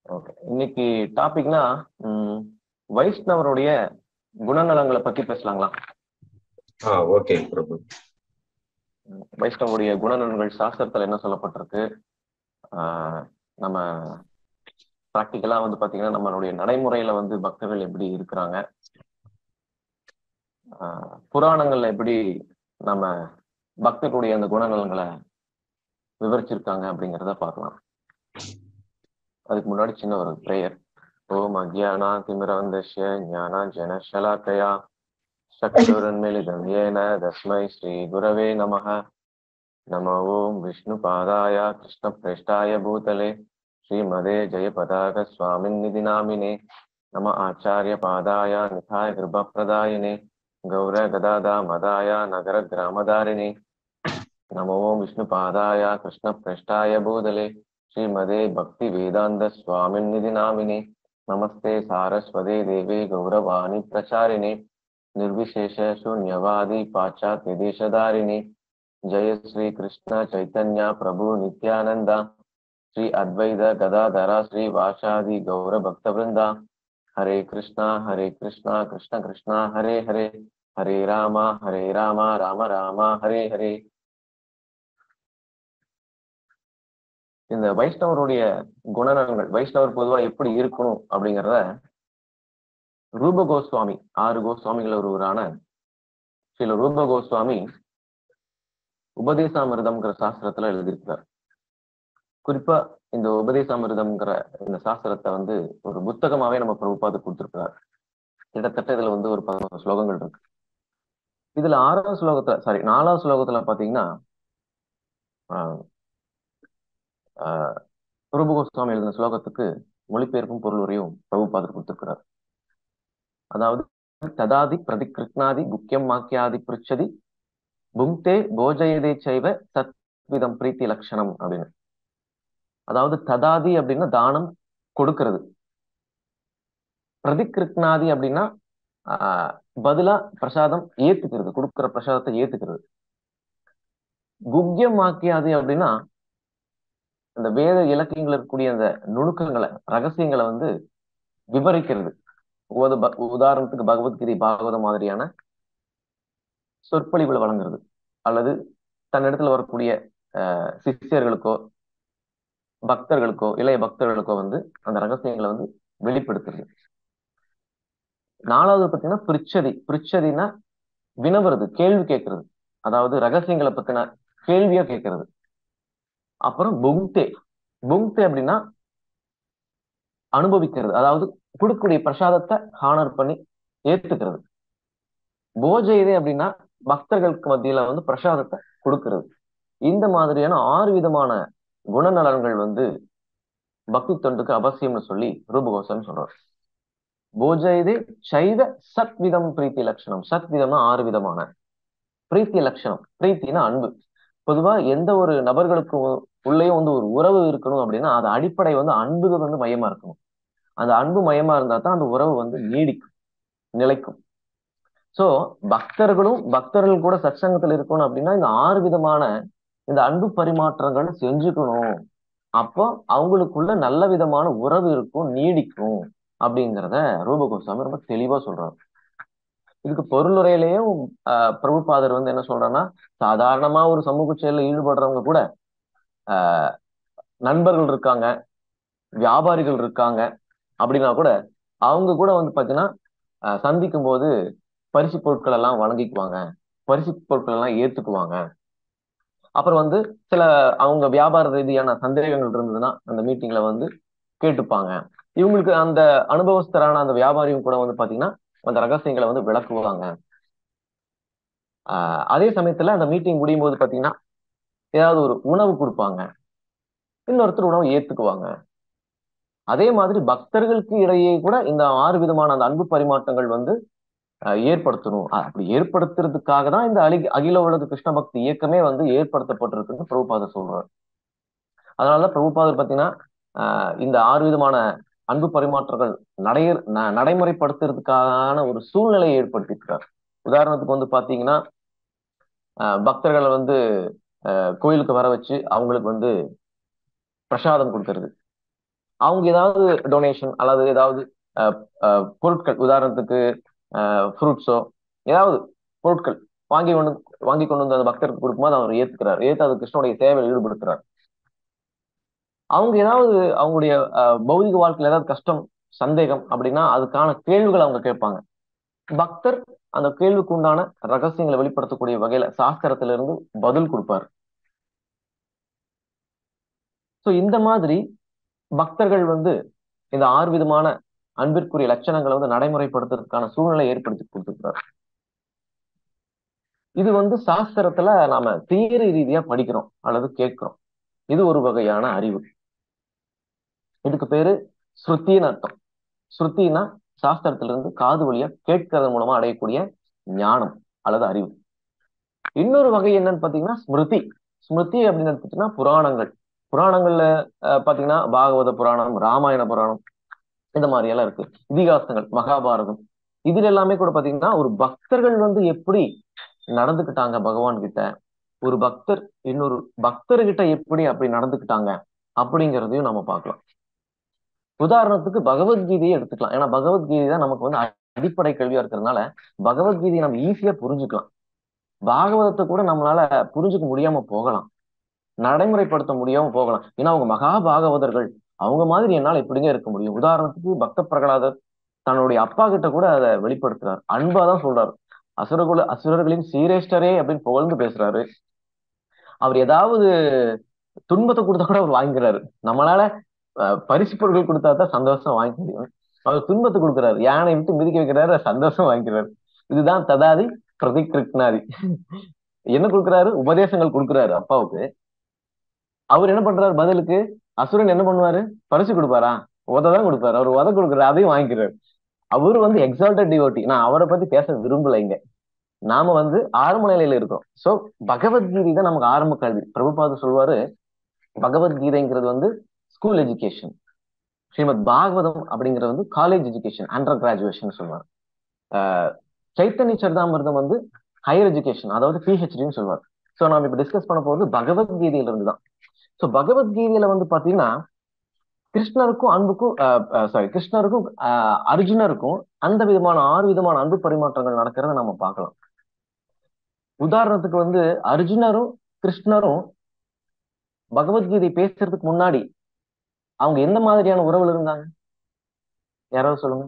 Okay இன்னைக்கு டாபிக்னா ம், வைஷ்ணவருடைய குணநலங்களை பத்தி பேசலாங்களா ஆ ஓகே பிரபு ம், வைஷ்ணவருடைய குணநலன்கள் சாஸ்திரத்துல என்ன சொல்லப்பட்டிருக்கு ஆஹ், நம்ம ப்ராக்டிக்கலா வந்து பாத்தீங்கன்னா நம்மளுடைய நடைமுறையில வந்து பக்தர்கள் எப்படி இருக்கிறாங்க ஆஹ், புராணங்கள்ல எப்படி நம்ம பக்தர்களுடைய அந்த குணநலன்களை விவரிச்சிருக்காங்க அப்படிங்கிறத பார்க்கலாம் அதுக்கு முன்னாடி சின்ன ஒரு பிரேயர் ஓம் அஜ்ஞானா திமிரவந்தஸ்ய ஞானா ஜன ஷலாக்கயா சக்ஷுரன்மிலிதம் ஏன தஸ்மை ஸ்ரீ குரவே நமः நம ஓம் விஷ்ணு பாதாய கிருஷ்ண பிரேஷ்டாய பூதலே ஸ்ரீமதே ஜெயபதாக சுவாமின் நிதி நாமினே நம ஆச்சாரிய பாதாய நிதாய கிருபப்பிரதாயினே கௌர கதாதா மதாய நகர கிராமதாரிணே நம ஓம் விஷ்ணு பாதாய கிருஷ்ண பிரேஷ்டாய பூதலே श्रीमदे भक्ति वेदांत स्वामिन् निधि नामिने नमस्ते सारस्वते देवे गौरवाणी प्रचारिणे निर्विशेष शून्यवादी पाश्चात्य देशधारिणे जय श्री कृष्ण चैतन्य प्रभु नित्यानंद श्री अद्वैत गदाधरा श्री वाशादि गौर भक्त वृंदा हरे कृष्णा हरे कृष्णा कृष्ण कृष्णा हरे हरे हरे राम हरे राम राम राम हरे हरे இந்த வைஷ்ணவருடைய குணநலங்கள் வைஷ்ணவர் பொதுவா எப்படி இருக்கணும் அப்படிங்கிறத ரூப கோஸ்வாமி ஆறு கோஸ்வாமிகள் ஒருவரான சில ரூப கோஸ்வாமி உபதேசாமிர்தம்ங்கிற சாஸ்திரத்துல எழுதியிருக்கிறார் குறிப்பா இந்த உபதேசாமிர்தம்ங்கிற இந்த சாஸ்திரத்தை வந்து ஒரு புத்தகமாவே நம்ம பிரபுபாது கொடுத்திருக்கிறார் கிட்டத்தட்ட இதுல வந்து ஒரு பதினோரு ஸ்லோகங்கள் இருக்கு இதுல ஆறாவது ஸ்லோகத்துல சாரி நாலாவது ஸ்லோகத்துல பாத்தீங்கன்னா ஆஹ் ஆஹ் ரூப கோஸ்வாமி எழுதின ஸ்லோகத்துக்கு மொழிபெயர்ப்பும் பொருளுரையும் பிரபுபாதர் கொடுத்திருக்கிறார் அதாவது ததாதி பிரதிகிருஷ்ணாதி குக்கியம் மாக்கியாதி பிருச்சதி புங்தே போஜயதே சைவ சத்விதம் பிரீத்தி லட்சணம் அப்படின்னு அதாவது ததாதி அப்படின்னா தானம் கொடுக்கிறது பிரதிகிருஷ்ணாதி அப்படின்னா ஆஹ் பதிலா பிரசாதம் ஏத்துக்கிறது கொடுக்கிற பிரசாதத்தை ஏத்துக்கிறது குக்கியம் மாக்கியாதி அப்படின்னா அந்த வேத இலக்கியங்கள் இருக்கக்கூடிய அந்த நுணுக்கங்களை ரகசியங்களை வந்து விவரிக்கிறது உத உதாரணத்துக்கு பகவத்கீதை பாகவதம் மாதிரியான சொற்பொழிவுகளை வழங்குறது அல்லது தன்னிடத்துல வரக்கூடிய அஹ் சிஷ்யர்களுக்கோ பக்தர்களுக்கோ இளைய பக்தர்களுக்கோ வந்து அந்த ரகசியங்களை வந்து வெளிப்படுத்துறது நாலாவது பார்த்தீங்கன்னா பிரிச்சதி பிரிச்சதினா வினவுறது கேள்வி கேட்கறது அதாவது ரகசியங்களை பத்தின கேள்வியா கேட்கறது அப்புறம் புங்தே புங்தே அப்படின்னா அனுபவிக்கிறது அதாவது கொடுக்கக்கூடிய பிரசாதத்தை ஹானர் பண்ணி ஏத்துக்கிறது போஜைதே அப்படின்னா பக்தர்களுக்கு மத்தியில வந்து பிரசாதத்தை கொடுக்கிறது இந்த மாதிரியான ஆறு விதமான குணநலன்கள் வந்து பக்தி தொண்டுக்கு அவசியம்னு சொல்லி ரூபகோசம் சொல்றார் போஜைதே சைவ சத்விதம் பிரீத்தி லட்சணம் சத்விதம்னா ஆறு விதமான பிரீத்தி லட்சணம் பிரீத்தினா அன்பு பொதுவா எந்த ஒரு நபர்களுக்கு உள்ளேயும் வந்து ஒரு உறவு இருக்கணும் அப்படின்னா அது அடிப்படை வந்து அன்புக்கு வந்து மையமா இருக்கணும் அந்த அன்பு மையமா இருந்தா தான் அந்த உறவு வந்து நீடிக்கும் நிலைக்கும் சோ பக்தர்களும் பக்தர்கள் கூட சத்சங்கத்தில் இருக்கணும் அப்படின்னா இந்த ஆறு விதமான இந்த அன்பு பரிமாற்றங்கள் செஞ்சுக்கணும் அப்போ அவங்களுக்குள்ள நல்ல விதமான உறவு இருக்கும் நீடிக்கும் அப்படிங்கிறத ரூபகோசாமி ரொம்ப தெளிவா சொல்றாரு இதுக்கு பொருளுரையிலேயும் ஆஹ் பிரபுபாதர் வந்து என்ன சொல்றாருன்னா சாதாரணமா ஒரு சமூக செயலில் ஈடுபடுறவங்க கூட ஆஹ் நண்பர்கள் இருக்காங்க வியாபாரிகள் இருக்காங்க அப்படின்னா கூட அவங்க கூட வந்து பாத்தீங்கன்னா சந்திக்கும் போது பரிசு பொருட்கள் எல்லாம் வழங்கிக்குவாங்க பரிசு பொருட்கள் எல்லாம் ஏத்துக்குவாங்க அப்புறம் வந்து சில அவங்க வியாபார ரீதியான சந்தேகங்கள் இருந்ததுன்னா அந்த மீட்டிங்ல வந்து கேட்டுப்பாங்க இவங்களுக்கு அந்த அனுபவஸ்தரான அந்த வியாபாரியும் கூட வந்து பாத்தீங்கன்னா அந்த ரகசியங்களை வந்து விளக்குவாங்க ஆஹ் அதே சமயத்துல அந்த மீட்டிங் முடியும் போது பாத்தீங்கன்னா ஏதாவது ஒரு உணவு கொடுப்பாங்க இன்னொருத்தர் உணவு ஏத்துக்குவாங்க அதே மாதிரி பக்தர்களுக்கு இடையே கூட இந்த ஆறு விதமான அந்த அன்பு பரிமாற்றங்கள் வந்து ஏற்படுத்தணும் அப்படி ஏற்படுத்துறதுக்காக தான் இந்த அலி அகில உலக கிருஷ்ண பக்தி இயக்கமே வந்து ஏற்படுத்தப்பட்டிருக்குன்னு பிரபுபாதர் சொல்றாரு அதனாலதான் பிரபுபாதர் பாத்தீங்கன்னா இந்த ஆறு விதமான அன்பு பரிமாற்றங்கள் நடைய நடைமுறைப்படுத்துறதுக்கான ஒரு சூழ்நிலையை ஏற்படுத்தியிருக்கிறார் உதாரணத்துக்கு வந்து பாத்தீங்கன்னா பக்தர்களை வந்து கோயிலுக்கு வர வச்சு அவங்களுக்கு வந்து பிரசாதம் கொடுக்கறது அவங்க ஏதாவது டொனேஷன் அல்லது ஏதாவது அஹ், அஹ், பொருட்கள் உதாரணத்துக்கு ஃப்ரூட்ஸோ ஏதாவது பொருட்கள் வாங்கி கொண்டு வாங்கி கொண்டு வந்து அந்த பக்தருக்கு கொடுக்கும்போது அவர் ஏத்துக்கிறார் ஏத்து அது கிருஷ்ணனுடைய சேவையில் ஈடுபடுத்துறார் அவங்க ஏதாவது அவங்களுடைய அஹ், பௌதிக வாழ்க்கையில ஏதாவது கஷ்டம் சந்தேகம் அப்படின்னா அதுக்கான கேள்விகள் அவங்க கேட்பாங்க பக்தர் அந்த கேள்விக்கு உண்டான ரகசியங்களை வெளிப்படுத்தக்கூடிய வகையில சாஸ்திரத்திலிருந்து பதில் கொடுப்பார் சோ இந்த மாதிரி பக்தர்கள் வந்து இந்த ஆறு விதமான அன்பிற்குரிய லட்சணங்களை வந்து நடைமுறைப்படுத்துறதுக்கான சூழ்நிலை ஏற்படுத்தி கொடுத்துருக்காரு இது வந்து சாஸ்திரத்துல நாம தியரி ரீதியா படிக்கிறோம் அல்லது கேட்கிறோம் இது ஒரு வகையான அறிவு இதுக்கு பேரு ஸ்ருத்தின்னு அர்த்தம் ஸ்ருத்தினா சாஸ்திரத்திலிருந்து காது வழியா கேட்கறது மூலமா அடையக்கூடிய ஞானம் அல்லது அறிவு இன்னொரு வகை என்னன்னு பாத்தீங்கன்னா ஸ்மிருதி ஸ்மிருதி அப்படின்னு எடுத்துட்டீங்கன்னா புராணங்கள் புராணங்கள்ல அஹ், பாத்தீங்கன்னா பாகவத புராணம் ராமாயண புராணம் இந்த மாதிரி எல்லாம் இருக்கு இதிகாசங்கள் மகாபாரதம் இதுல எல்லாமே கூட பாத்தீங்கன்னா ஒரு பக்தர்கள் வந்து எப்படி நடந்துக்கிட்டாங்க பகவான் கிட்ட ஒரு பக்தர் இன்னொரு பக்தர்கிட்ட எப்படி அப்படி நடந்துக்கிட்டாங்க அப்படிங்கிறதையும் நம்ம பார்க்கலாம் உதாரணத்துக்கு பகவத்கீதையை எடுத்துக்கலாம் ஏன்னா பகவத்கீதை தான் நமக்கு வந்து அடிப்படை கல்வியா இருக்கிறதுனால பகவத்கீதையை நம்ம ஈஸியா புரிஞ்சுக்கலாம் பாகவதத்தை கூட நம்மளால புரிஞ்சுக்க முடியாம போகலாம் நடைமுறைப்படுத்த முடியாம போகலாம் ஏன்னா அவங்க மகா பாகவதர்கள் அவங்க மாதிரி என்னால எப்படிங்க இருக்க முடியும் உதாரணத்துக்கு பக்த பிரகலாதர் தன்னுடைய அப்பா கிட்ட கூட அதை வெளிப்படுத்துறாரு அன்பா தான் சொல்றாரு அசுரகுல அசுரர்களின் சீரேஷ்டரே அப்படின்னு புகழ்ந்து பேசுறாரு அவர் ஏதாவது துன்பத்தை கொடுத்தா கூட அவர் வாங்கிக்கிறாரு நம்மளால அஹ், பரிசு பொருட்கள் கொடுத்தா தான் சந்தோஷம் வாங்கிக்க முடியும் அவர் துன்பத்தை கொடுக்குறாரு யானை விட்டு மிதிக்க வைக்கிறாரு சந்தோஷம் வாங்கிக்கிறாரு இதுதான் ததாதி பிரதி கிருஷ்ணாதி என்ன கொடுக்குறாரு உபதேசங்கள் கொடுக்குறாரு அப்பாவுக்கு அவர் என்ன பண்றாரு பதிலுக்கு அசுரன் என்ன பண்ணுவாரு பரிசு கொடுப்பாரா உத தான் கொடுப்பாரு அவர் உத கொடுக்குறாரு அதையும் வாங்கிக்கிறாரு அவரு வந்து எக்ஸால்டட் டிவோட்டி நான் அவரை பத்தி பேச விரும்பல இங்க நாம வந்து ஆரம்ப நிலையில இருக்கோம் சோ பகவத்கீதை தான் நமக்கு ஆரம்ப கல்வி பிரபுபாது சொல்வாரு பகவத்கீதைங்கிறது வந்து ஸ்கூல் எஜுகேஷன் ஸ்ரீமத் பாகவதம் அப்படிங்கிறது வந்து காலேஜ் எஜுகேஷன் அண்டர் கிராஜுவேஷன் சொல்லுவார் ஆஹ் சைத்தன்ய சரிதாமிர்தம் வந்து ஹையர் எஜுகேஷன் அதாவது பிஹெச்டின்னு சொல்லுவார் சோ நாம இப்ப டிஸ்கஸ் பண்ண போறது பகவத்கீதையில இருந்து தான் சோ பகவத்கீதையில வந்து பாத்தீங்கன்னா கிருஷ்ணருக்கும் அன்புக்கும் சாரி கிருஷ்ணருக்கும் ஆஹ் அர்ஜுனருக்கும் அந்த விதமான ஆறு விதமான அன்பு பரிமாற்றங்கள் நடக்கிறத நம்ம பார்க்கலாம் உதாரணத்துக்கு வந்து அர்ஜுனரும் கிருஷ்ணரும் பகவத்கீதை பேசுறதுக்கு முன்னாடி அவங்க எந்த மாதிரியான உறவுல இருந்தாங்க யாராவது சொல்லுங்க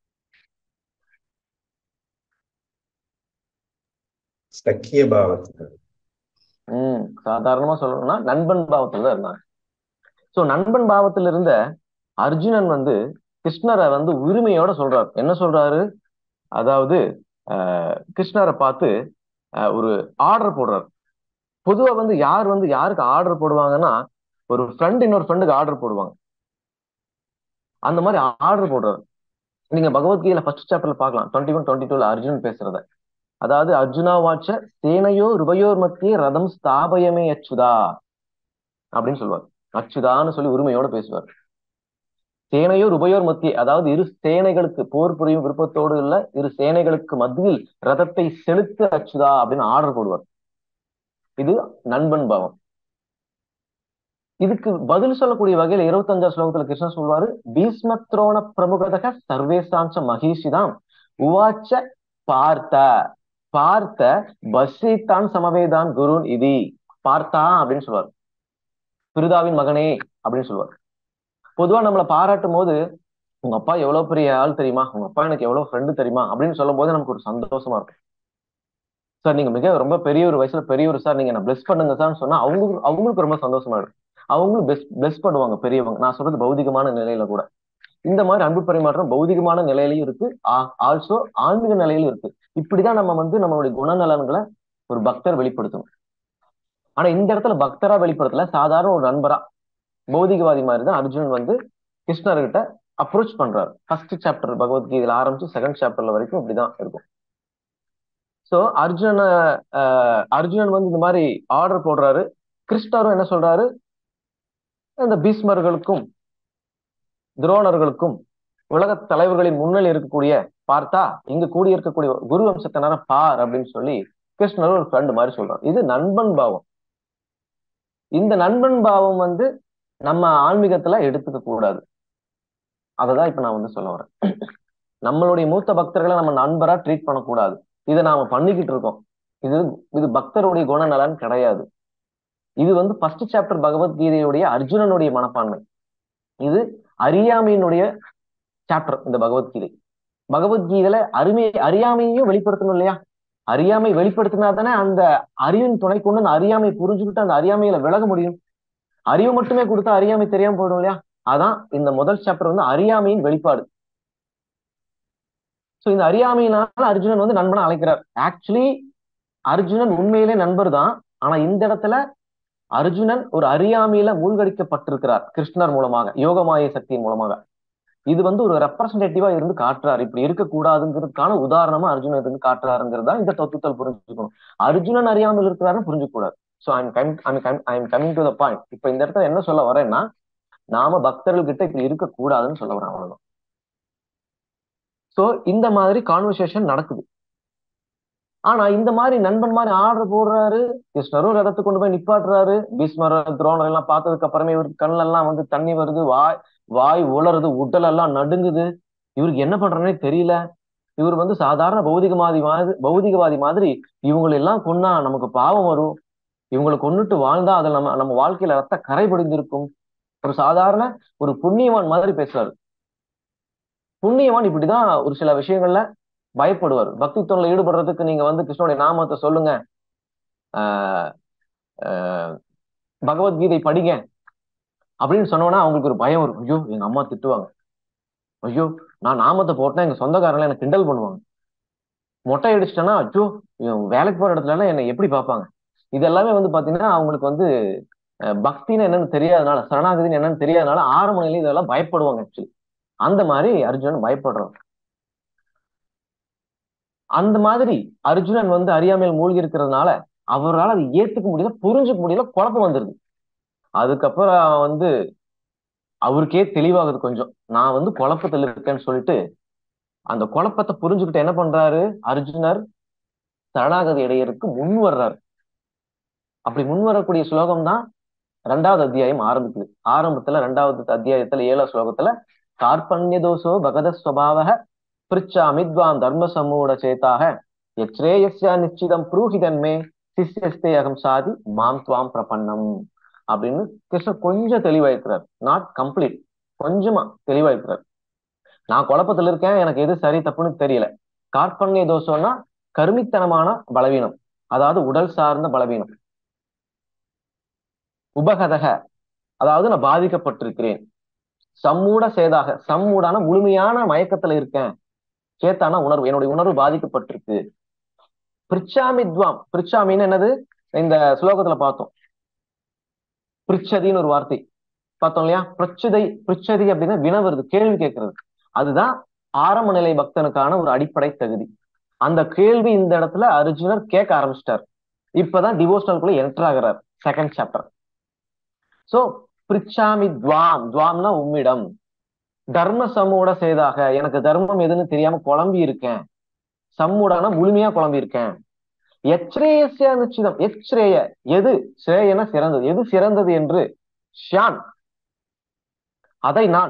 சக்கிய பாவத்துக்கு உம் சாதாரணமா சொல்லணும்னா நண்பன் பாவத்துல தான் இருந்தாங்க சோ நண்பன் பாவத்துல இருந்த அர்ஜுனன் வந்து கிருஷ்ணரை வந்து உரிமையோட சொல்றாரு என்ன சொல்றாரு அதாவது ஆஹ் கிருஷ்ணரை பார்த்து ஆஹ் ஒரு ஆர்டர் போடுறாரு பொதுவா வந்து யார் வந்து யாருக்கு ஆர்டர் போடுவாங்கன்னா ஒரு ஃப்ரெண்ட் இன்னொரு ஃப்ரெண்டுக்கு ஆர்டர் போடுவாங்க அந்த மாதிரி ஆர்டர் போடுறாரு நீங்க பகவத்கீதையில ஃபர்ஸ்ட் சாப்டர்ல பார்க்கலாம் டுவெண்ட்டி ஒன் டுவெண்ட்டி டூல அர்ஜுனன் பேசுறத அதாவது அர்ஜுனா வாட்ச சேனையோ ருபயோர் மத்திய ரதம் ஸ்தாபயமே அச்சுதா அப்படின்னு சொல்லுவார் அச்சுதான்னு சொல்லி உரிமையோட பேசுவார் சேனையோர் உபயோர் மத்திய அதாவது இரு சேனைகளுக்கு போர் புரியும் விருப்பத்தோடு இல்ல இரு சேனைகளுக்கு மத்தியில் ரதத்தை செலுத்து அச்சுதா அப்படின்னு ஆர்டர் போடுவார் இது நண்பன் பாவம் இதுக்கு பதில் சொல்லக்கூடிய வகையில இருபத்தஞ்சாம் ஸ்லோகத்துல கிருஷ்ணன் சொல்வாரு பீஸ்மத்ரோண பிரமுகதக சர்வேசாஞ்ச மகிஷிதான் உவாச்ச பார்த்த பார்த்த பஸ்ஸித்தான் சமவேதான் குருன் இதி பார்த்தா அப்படின்னு சொல்லுவார் பிருதாவின் மகனே அப்படின்னு சொல்லுவார் பொதுவா நம்மளை பாராட்டும் போது உங்க அப்பா எவ்வளவு பெரிய ஆள் தெரியுமா உங்க அப்பா எனக்கு எவ்வளவு ஃப்ரெண்டு தெரியுமா அப்படின்னு சொல்லும் போது நமக்கு ஒரு சந்தோஷமா இருக்கும் சார் நீங்க மிக ரொம்ப பெரிய ஒரு வயசுல பெரிய ஒரு சார் நீங்க என்ன பிளஸ் பண்ணுங்க சார்னு சொன்னா அவங்களுக்கு அவங்களுக்கு ரொம்ப சந்தோஷமா இருக்கும் அவங்களும் பெஸ் பிளஸ் பண்ணுவாங்க பெரியவங்க நான் சொல்றது பௌதிகமான நிலையில கூட இந்த மாதிரி அன்பு பரிமாற்றம் பௌதிகமான நிலையிலையும் இருக்கு ஆல்சோ ஆன்மீக நிலையிலும் இருக்கு இப்படிதான் நம்ம வந்து நம்மளுடைய குணநலன்களை ஒரு பக்தர் வெளிப்படுத்தணும் ஆனா இந்த இடத்துல பக்தரா வெளிப்படுத்தல சாதாரண ஒரு நண்பரா பௌதிகவாதி மாதிரி தான் அர்ஜுனன் வந்து கிருஷ்ணர்கிட்ட அப்ரோச் பண்றாரு ஃபர்ஸ்ட் சாப்டர் பகவத்கீதையில ஆரம்பிச்சு செகண்ட் சாப்டர்ல வரைக்கும் இப்படிதான் இருக்கும் சோ அர்ஜுன அர்ஜுனன் வந்து இந்த மாதிரி ஆர்டர் போடுறாரு கிருஷ்ணரும் என்ன சொல்றாரு இந்த பீஸ்மர்களுக்கும் துரோணர்களுக்கும் உலக தலைவர்களின் முன்னில் இருக்கக்கூடிய பார்த்தா இங்க கூடி இருக்கக்கூடிய குரு வம்சத்தினர பார் அப்படின்னு சொல்லி கிருஷ்ணர் ஒரு ஃப்ரெண்டு மாதிரி சொல்றாரு இது நண்பன் பாவம் இந்த நண்பன் பாவம் வந்து நம்ம ஆன்மீகத்துல எடுத்துக்க கூடாது அததான் இப்ப நான் வந்து சொல்ல வரேன் நம்மளுடைய மூத்த பக்தர்களை நம்ம நண்பரா ட்ரீட் பண்ணக்கூடாது இதை நாம பண்ணிக்கிட்டு இருக்கோம் இது இது பக்தருடைய குணநலன் கிடையாது இது வந்து ஃபர்ஸ்ட் சாப்டர் பகவத்கீதையுடைய அர்ஜுனனுடைய மனப்பான்மை இது அறியாமையினுடைய சாப்டர் இந்த பகவத்கீதை பகவத்கீதையில அருமை அறியாமையையும் வெளிப்படுத்தணும் இல்லையா அறியாமை வெளிப்படுத்தினா தானே அந்த அறிவின் துணை கொண்டு அந்த அறியாமை புரிஞ்சுக்கிட்டு அந்த அறியாமையில விலக முடியும் அறிவு மட்டுமே கொடுத்தா அறியாமை தெரியாம போயிடும் இல்லையா அதான் இந்த முதல் சாப்டர் வந்து அறியாமையின் வெளிப்பாடு சோ இந்த அறியாமையினால அர்ஜுனன் வந்து நண்பனை அழைக்கிறார் ஆக்சுவலி அர்ஜுனன் உண்மையிலே நண்பர் தான் ஆனா இந்த இடத்துல அர்ஜுனன் ஒரு அறியாமையில மூழ்கடிக்கப்பட்டிருக்கிறார் கிருஷ்ணர் மூலமாக யோகமாய சக்தியின் மூலமாக இது வந்து ஒரு ரெப்ரசன்டேட்டிவா இருந்து காட்டுறாரு இப்படி இருக்கக்கூடாதுங்கிறதுக்கான உதாரணமா அர்ஜுனன் இருந்து காட்டுறாருங்கிறது தான் இந்த தத்துவத்தில் புரிஞ்சுக்கணும் அர்ஜுனன் அறியாமல் இருக்கிறாருன்னு புரிஞ்சுக்கூடாது so I'm come I'm coming to the point இப்ப இந்த இடத்துல என்ன சொல்ல வரேன்னா நாம பக்தர்கள் கிட்ட இப்படி இருக்கக்கூடாதுன்னு சொல்ல வரேன் அவ்வளவுதான் சோ இந்த மாதிரி கான்வர்சேஷன் நடக்குது ஆனா இந்த மாதிரி நண்பன் மாதிரி ஆர்டர் போடுறாரு கிருஷ்ணரும் ரதத்தை கொண்டு போய் நிப்பாட்டுறாரு பீஸ்மர் துரோணர் எல்லாம் பார்த்ததுக்கு அப்புறமே இவருக்கு கண்ணுல எல்லாம் வந்து தண்ணி வருது வாய் வாய் உலருது உடல் எல்லாம் நடுங்குது இவருக்கு என்ன பண்றதுனே தெரியல இவர் வந்து சாதாரண பௌதிகவாதி மாதிரி பௌதிகவாதி மாதிரி இவங்களை எல்லாம் கொன்னா நமக்கு பாவம் வரும் இவங்களை கொன்னுட்டு வாழ்ந்தா அதுல நம்ம நம்ம வாழ்க்கையில ரத்த கரை படிந்திருக்கும் ஒரு சாதாரண ஒரு புண்ணியவான் மாதிரி பேசுறாரு புண்ணியவான் இப்படிதான் ஒரு சில விஷயங்கள்ல பயப்படுவார் பக்தி தொழில ஈடுபடுறதுக்கு நீங்க வந்து கிருஷ்ணனுடைய நாமத்தை சொல்லுங்க ஆஹ் ஆஹ் பகவத்கீதை படிங்க அப்படின்னு சொன்னோன்னா அவங்களுக்கு ஒரு பயம் வரும் ஐயோ எங்க அம்மா திட்டுவாங்க ஐயோ நான் நாமத்தை போட்டேன் எங்க சொந்தக்காரங்க எனக்கு கிண்டல் பண்ணுவாங்க மொட்டை அடிச்சிட்டேன்னா ஐயோ வேலைக்கு போற இடத்துல எல்லாம் என்னை எப்படி பார்ப்பாங்க இது எல்லாமே வந்து பாத்தீங்கன்னா அவங்களுக்கு வந்து பக்தின்னு என்னன்னு தெரியாதனால சரணாகதின்னு என்னன்னு தெரியாதனால ஆரம்ப நிலையில இதெல்லாம் பயப்படுவாங்க ஆக்சுவலி அந்த மாதிரி அர்ஜுனன் பயப்படுறான் அந்த மாதிரி அர்ஜுனன் வந்து அறியாமையில் மூழ்கி இருக்கிறதுனால அவரால் அதை ஏத்துக்க முடியல புரிஞ்சுக்க முடியல குழப்பம் வந்துருது அதுக்கப்புறம் வந்து அவருக்கே தெளிவாகுது கொஞ்சம் நான் வந்து குழப்பத்தில் இருக்கேன்னு சொல்லிட்டு அந்த குழப்பத்தை புரிஞ்சுக்கிட்டு என்ன பண்றாரு அர்ஜுனர் சரணாகதி இடையருக்கு முன் வர்றாரு அப்படி முன் வரக்கூடிய ஸ்லோகம் தான் ரெண்டாவது அத்தியாயம் ஆரம்பிக்குது ஆரம்பத்துல ரெண்டாவது அத்தியாயத்துல ஏழாவது ஸ்லோகத்துல கார்பண்ய தோஷோ பகத ஸ்வபாவக பிரிச்சாமித்வாம் தர்ம சமூட சேத்தாக எச்ரேயஸ்யா நிச்சிதம் புரூஹிதன்மே சிஷ்யஸ்தே அகம் சாதி மாம் துவாம் பிரபன்னம் அப்படின்னு கிருஷ்ணர் கொஞ்சம் தெளிவாயிருக்கிறார் நாட் கம்ப்ளீட் கொஞ்சமா தெளிவாயிருக்கிறார் நான் குழப்பத்துல இருக்கேன் எனக்கு எது சரி தப்புன்னு தெரியல கார்பண்ய தோஷம்னா கருமித்தனமான பலவீனம் அதாவது உடல் சார்ந்த பலவீனம் உபகதக அதாவது நான் பாதிக்கப்பட்டிருக்கிறேன் சம்மூட சேதாக சம்மூடான முழுமையான மயக்கத்துல இருக்கேன் சேத்தான உணர்வு என்னுடைய உணர்வு பாதிக்கப்பட்டிருக்கு பிரிச்சாமித்வாம் பிரிச்சாமின்னு என்னது இந்த ஸ்லோகத்துல பார்த்தோம் பிரிச்சதின்னு ஒரு வார்த்தை பார்த்தோம் இல்லையா பிரச்சதை பிரிச்சதி அப்படின்னா வினவுறது கேள்வி கேட்கறது அதுதான் ஆரம்ப நிலை பக்தனுக்கான ஒரு அடிப்படை தகுதி அந்த கேள்வி இந்த இடத்துல அர்ஜுனர் கேட்க ஆரம்பிச்சிட்டார் இப்பதான் டிவோஷனல்குள்ள என்டர் ஆகிறார் செகண்ட் சாப்டர் சோ பிரிச்சாமி துவாம் துவாம்னா உம்மிடம் தர்ம சமூட சேதாக எனக்கு தர்மம் எதுன்னு தெரியாம குழம்பி இருக்கேன் சம்முடனா முழுமையா குழம்பி இருக்கேன் எச்ரேயசிய நிச்சிதம் எச்ரேய எது ஸ்ரேயன சிறந்தது எது சிறந்தது என்று ஷான் அதை நான்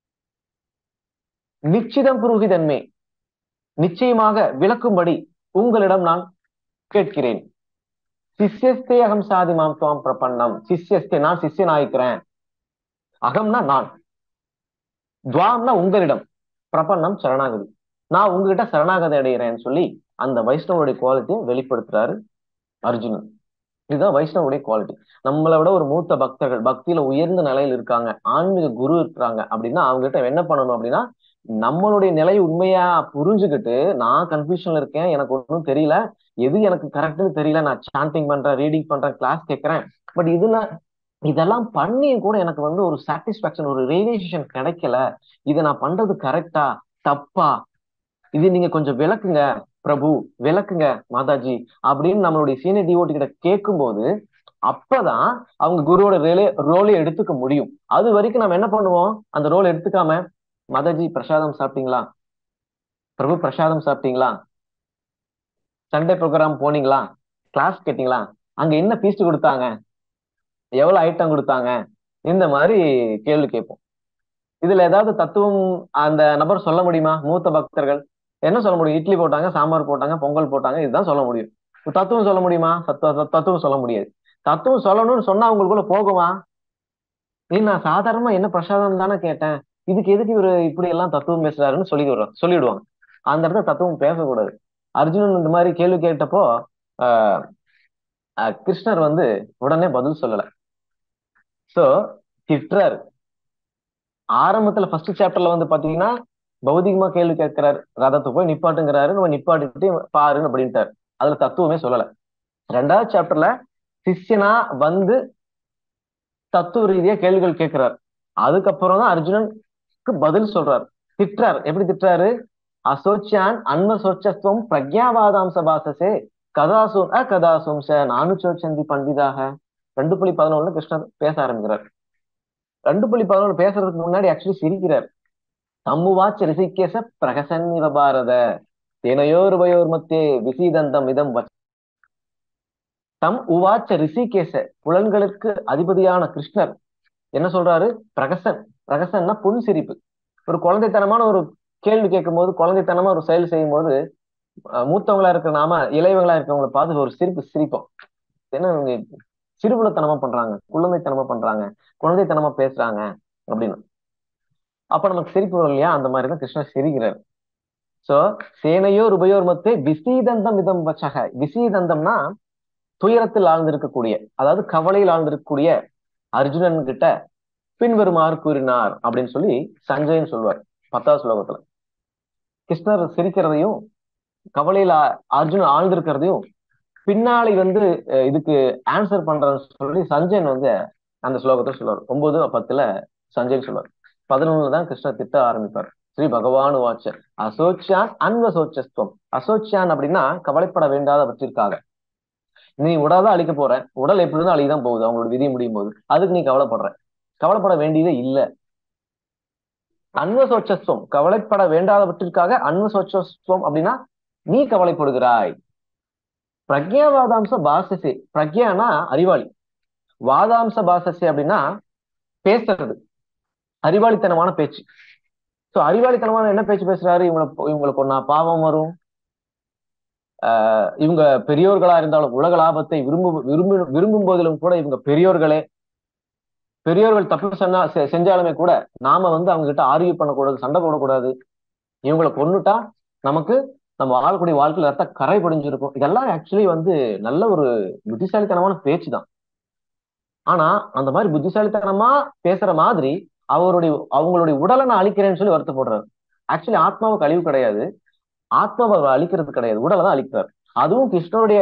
நிச்சிதம் புருகிதன்மே நிச்சயமாக விளக்கும்படி உங்களிடம் நான் கேட்கிறேன் சிஷ்யஸ்தே அகம் சாதி மாம் துவாம் பிரபன்னம் சிஷ்யஸ்தே நான் சிஷ்யன் ஆயிக்கிறேன் அகம்னா நான் துவாம்னா உங்களிடம் பிரபன்னம் சரணாகதி நான் உங்ககிட்ட சரணாகதி அடைகிறேன்னு சொல்லி அந்த வைஷ்ணவருடைய குவாலிட்டியை வெளிப்படுத்துறாரு அர்ஜுனன் இதுதான் வைஷ்ணவருடைய குவாலிட்டி நம்மளை விட ஒரு மூத்த பக்தர்கள் பக்தியில உயர்ந்த நிலையில் இருக்காங்க ஆன்மீக குரு இருக்கிறாங்க அப்படின்னா அவங்க கிட்ட என்ன பண்ணணும் அப்படின்னா நம்மளுடைய நிலை உண்மையா புரிஞ்சுக்கிட்டு நான் கன்ஃபியூஷன்ல இருக்கேன் எனக்கு ஒன்றும் தெரியல எது எனக்கு கரெக்ட்னு தெரியல நான் சாண்டிங் பண்றேன் ரீடிங் பண்றேன் கிளாஸ் கேட்கறேன் பட் இதுல இதெல்லாம் பண்ணி கூட எனக்கு வந்து ஒரு சாட்டிஸ்பாக்சன் ஒரு ரியலைசேஷன் கிடைக்கல இதை நான் பண்றது கரெக்டா தப்பா இது நீங்க கொஞ்சம் விளக்குங்க பிரபு விளக்குங்க மாதாஜி அப்படின்னு நம்மளுடைய சீனியர் டிவோட்டி கிட்ட கேட்கும்போது அப்பதான் அவங்க குருவோட ரோலே ரோலை எடுத்துக்க முடியும் அது வரைக்கும் நம்ம என்ன பண்ணுவோம் அந்த ரோல் எடுத்துக்காம மாதாஜி பிரசாதம் சாப்பிட்டீங்களா பிரபு பிரசாதம் சாப்பிட்டீங்களா சண்டே ப்ரோக்ராம் போனீங்களா கிளாஸ் கேட்டீங்களா அங்க என்ன பீஸ்ட் கொடுத்தாங்க எவ்வளவு ஐட்டம் கொடுத்தாங்க இந்த மாதிரி கேள்வி கேட்போம் இதுல ஏதாவது தத்துவம் அந்த நபர் சொல்ல முடியுமா மூத்த பக்தர்கள் என்ன சொல்ல முடியும் இட்லி போட்டாங்க சாம்பார் போட்டாங்க பொங்கல் போட்டாங்க இதுதான் சொல்ல முடியும் தத்துவம் சொல்ல முடியுமா தத்துவ தத்துவம் சொல்ல முடியாது தத்துவம் சொல்லணும்னு சொன்னா உங்களுக்குள்ள போகுமா ஏய் நான் சாதாரணமா என்ன பிரசாதம் தானே கேட்டேன் இதுக்கு எதுக்கு இவரு இப்படி எல்லாம் தத்துவம் பேசுறாருன்னு சொல்லி சொல்லிடுவாங்க அந்த இடத்துல தத்துவம் பேசக்கூடாது அர்ஜுனன் இந்த மாதிரி கேள்வி கேட்டப்போ ஆஹ் கிருஷ்ணர் வந்து உடனே பதில் சொல்லல சோ திட்டுறாரு ஆரம்பத்துல ஃபர்ஸ்ட் சாப்டர்ல வந்து பாத்தீங்கன்னா பௌதிகமா கேள்வி கேட்கிறாரு ரதத்தை போய் நிப்பாட்டுங்கிறாரு நம்ம நிப்பாட்டிட்டு பாருன்னு அப்படின்ட்டாரு அதுல தத்துவமே சொல்லல ரெண்டாவது சாப்டர்ல சிஷ்யனா வந்து தத்துவ ரீதியா கேள்விகள் கேட்கிறார் அதுக்கப்புறம் தான் அர்ஜுனனுக்கு பதில் சொல்றாரு திட்டுறாரு எப்படி திட்டுறாரு அசோச்சியான் அன்ம சோச்சத்துவம் பிரக்யாவாதாம்ச பாசசே கதாசும் அ கதாசும் ச நானு சோச்சந்தி பண்டிதாக ரெண்டு புள்ளி பதினொன்னு கிருஷ்ணர் பேச ஆரம்பிக்கிறார் ரெண்டு புள்ளி பதினொன்று பேசுறதுக்கு முன்னாடி ஆக்சுவலி சிரிக்கிறார் தம்முவாச்ச ரிசிகேச பிரகசன் இவ பாரத தேனையோர் உபயோர் மத்தே விசீதந்தம் இதம் வச் தம் உவாச்ச ரிஷிகேச புலன்களுக்கு அதிபதியான கிருஷ்ணர் என்ன சொல்றாரு பிரகசன் பிரகசன்னா புன் சிரிப்பு ஒரு குழந்தைத்தனமான ஒரு கேள்வி கேட்கும் போது குழந்தைத்தனமா ஒரு செயல் செய்யும் போது மூத்தவங்களா இருக்கிற நாம இளையவங்களா இருக்கிறவங்களை பார்த்து ஒரு சிரிப்பு சிரிப்போம் என்ன இவங்க சிறுபுலத்தனமா பண்றாங்க குழந்தைத்தனமா பண்றாங்க குழந்தைத்தனமா பேசுறாங்க அப்படின்னு அப்ப நமக்கு சிரிப்பு வரும் இல்லையா அந்த மாதிரிதான் கிருஷ்ணர் சிரிக்கிறார் சோ சேனையோர் உபயோர் மத்தே விசீதந்தம் இதம் வச்சக விசீதந்தம்னா துயரத்தில் ஆழ்ந்திருக்கக்கூடிய அதாவது கவலையில் ஆழ்ந்திருக்கக்கூடிய அர்ஜுனன் கிட்ட பின்வருமாறு கூறினார் அப்படின்னு சொல்லி சஞ்சயன் சொல்வார் பத்தாவது ஸ்லோகத்துல கிருஷ்ணர் சிரிக்கிறதையும் கவலையில அர்ஜுனன் ஆழ்ந்திருக்கிறதையும் பின்னாடி வந்து இதுக்கு ஆன்சர் பண்றன்னு சொல்லி சஞ்சயன் வந்து அந்த ஸ்லோகத்தை சொல்லுவார் ஒன்பது பத்துல சஞ்சயன் சொல்லுவார் பதினொன்னுல தான் கிருஷ்ணர் திட்ட ஆரம்பிப்பார் ஸ்ரீ பகவான் வாச்சர் அசோச்சியான் அன்வசோச்சஸ்துவம் அசோச்சியான் அப்படின்னா கவலைப்பட வேண்டாதவற்றிற்காக நீ உடலை அழிக்க போற உடல் எப்படி இருந்தாலும் அழிதான் போகுது அவங்களோட விதி முடியும் போது அதுக்கு நீ கவலைப்படுற கவலைப்பட வேண்டியதே இல்ல அன்வசோச்சஸ்வம் கவலைப்பட வேண்டாதவற்றிற்காக அன்வசோச்சஸ்வம் அப்படின்னா நீ கவலைப்படுகிறாய் பிரக்யாவாதாம்ச பாசசே பிரக்யானா அறிவாளி வாதாம்ச பாசசே அப்படின்னா பேசுறது அறிவாளித்தனமான பேச்சு சோ அறிவாளித்தனமான என்ன பேச்சு பேசுறாரு இவங்களை இவங்களுக்கு ஒன்னா பாவம் வரும் ஆஹ் இவங்க பெரியோர்களா இருந்தாலும் உலக லாபத்தை விரும்பு விரும்பு விரும்பும் போதிலும் கூட இவங்க பெரியோர்களே பெரியோர்கள் தப்பு சொன்னா செஞ்சாலுமே கூட நாம வந்து அவங்க கிட்ட ஆர்கியூ பண்ணக்கூடாது சண்டை போடக்கூடாது இவங்களை கொண்டுட்டா நமக்கு நம்ம வாழக்கூடிய வாழ்க்கையில ரத்த கரை படிஞ்சிருக்கும் இதெல்லாம் ஆக்சுவலி வந்து நல்ல ஒரு புத்திசாலித்தனமான பேச்சு தான் ஆனா அந்த மாதிரி புத்திசாலித்தனமா பேசுற மாதிரி அவருடைய அவங்களுடைய உடலை நான் அழிக்கிறேன்னு சொல்லி வருத்தப்படுறாரு ஆக்சுவலி ஆத்மாவுக்கு அழிவு கிடையாது ஆத்மாவை அவர் அழிக்கிறது கிடையாது உடலை தான் அழிக்கிறார் அதுவும் கிருஷ்ணனுடைய